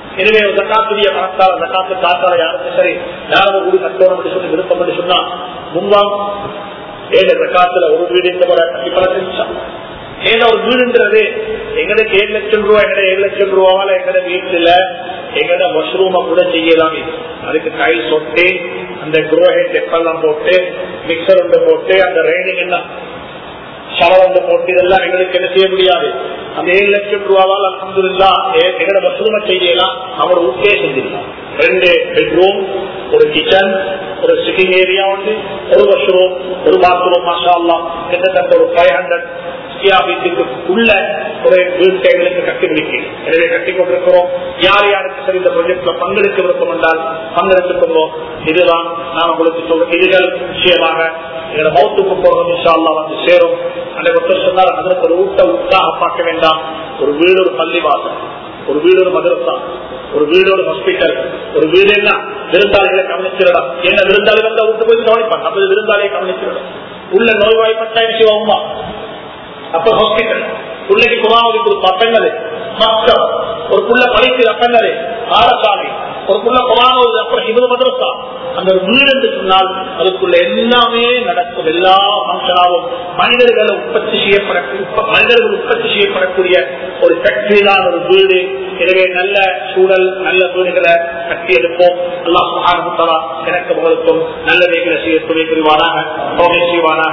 எனவே ஜக்காத்துடைய பணத்தால ஜக்காத்து காத்தால யாருக்கு சரி யாரும் கூடி கட்டணும் என்று சொல்லி விருப்பம் என்று சொன்னா முன்வாங்க ஏழு ஜக்காத்துல ஒரு வீடு இந்த முறை கண்டிப்பா செஞ்சா ஏன்னா ஒரு வீடுன்றது எங்களுக்கு ஏழு லட்சம் ரூபாய் எங்கட ஏழு லட்சம் ரூபாவால எங்கட வீட்டுல எங்கட மஷ்ரூம கூட செய்யலாம் இது அதுக்கு டைல்ஸ் ஒட்டி அந்த குரோஹெட் எப்பெல்லாம் போட்டு மிக்சர் ஒன்று போட்டு அந்த ரெய்னிங் என்ன ஷவர் ஒன்று போட்டு இதெல்லாம் எங்களுக்கு என்ன செய்ய முடியாது அந்த ஏழு லட்சம் ரூபாவால் அலமதுல்லா எங்கட மஷ்ரூம செய்யலாம் அவரோட ஊட்டே செஞ்சிடலாம் ரெண்டு பெட்ரூம் ஒரு கிச்சன் ஒரு சிட்டிங் ஏரியா உண்டு ஒரு வாஷ்ரூம் ஒரு பாத்ரூம் மாஷா அல்லா கிட்டத்தட்ட ஒரு ஃபைவ் ஹண்ட்ரட் வீட்டுக்கு உள்ள ஒரு வீட்டை எங்களுக்கு கட்டிபிடிக்கு எனவே கட்டி கொண்டிருக்கிறோம் யார் யாருக்கு சரி இந்த ப்ரொஜெக்ட்ல பங்கெடுக்க விருப்பம் என்றால் பங்கெடுத்துக்கொள்வோம் இதுதான் நான் உங்களுக்கு சொல்றேன் இதுகள் நிச்சயமாக எங்களோட மௌத்துக்கு போறது இன்ஷா அல்லா வந்து சேரும் அந்த ஒருத்தர் சொன்னால் அதற்கு ஒரு ஊட்ட உற்சாக பார்க்க வேண்டாம் ஒரு வீடு ஒரு பள்ளிவாசல் ஒரு வீடு ஒரு மதரசா ஒரு வீடு ஒரு ஹாஸ்பிட்டல் ஒரு வீடு என்ன விருந்தாளிகளை கவனிச்சிடலாம் என்ன விருந்தாளி வந்தா விட்டு போய் கவனிப்பான் நம்ம விருந்தாளியை கவனிச்சிடலாம் உள்ள நோய்வாய்ப்பட்டா என்ன செய்வோமா அப்ப ஹாஸ்பிட்டல் பிள்ளைக்கு குரான் கொடுப்பா பெண்ணது மக்கள் ஒரு புள்ள படிக்கிற பெண்ணது பாடசாலை ஒரு புள்ள குரான் அப்புறம் இது மதரசா அந்த வீடு என்று சொன்னால் அதுக்குள்ள எல்லாமே நடக்கும் எல்லா ஃபங்க்ஷனாவும் மனிதர்களை உற்பத்தி செய்யப்படக்கூடிய மனிதர்கள் உற்பத்தி செய்யப்படக்கூடிய ஒரு ஃபேக்டரி தான் ஒரு வீடு எனவே நல்ல சூழல் நல்ல வீடுகளை கட்டி எடுப்போம் அல்லா சுகாரமுத்தரா எனக்கு உங்களுக்கும் நல்ல வேகளை செய்ய துணை புரிவானாக தோகை செய்வானாக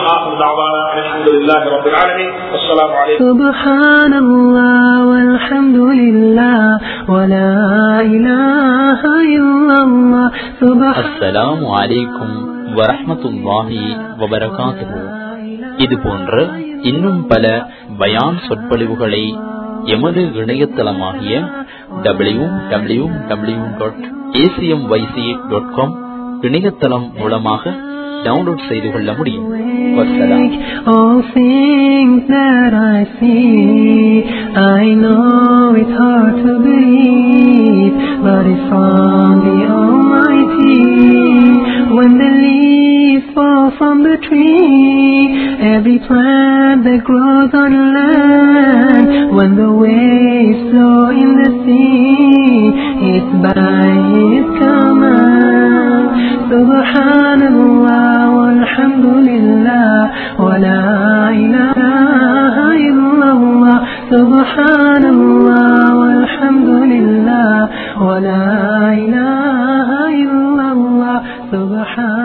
سبحان الله والحمد لله ولا إله إلا الله سبحان அஸ்ஸலாமு அலைக்கும் வரஹ்மத்துல்லாஹி வபரகாத்துஹு இது போன்ற இன்னும் பல பயான் சொற்பொழிவுகளை எமது இணையதளமாகிய W W W dot ACM YC dot com இணையதளம் மூலமாக டவுன்லோட் செய்து கொள்ள முடியும் வசலாம் All things that I see, I know it's hard to believe, but it's from the Almighty. When the leaves fall from the tree, every plant that grows on land, when the waves flow in the sea, it's by His command. Subhanallah walhamdulillah wa la ilaha illallah. Subhanallah walhamdulillah wa la ilaha illallah. Subhan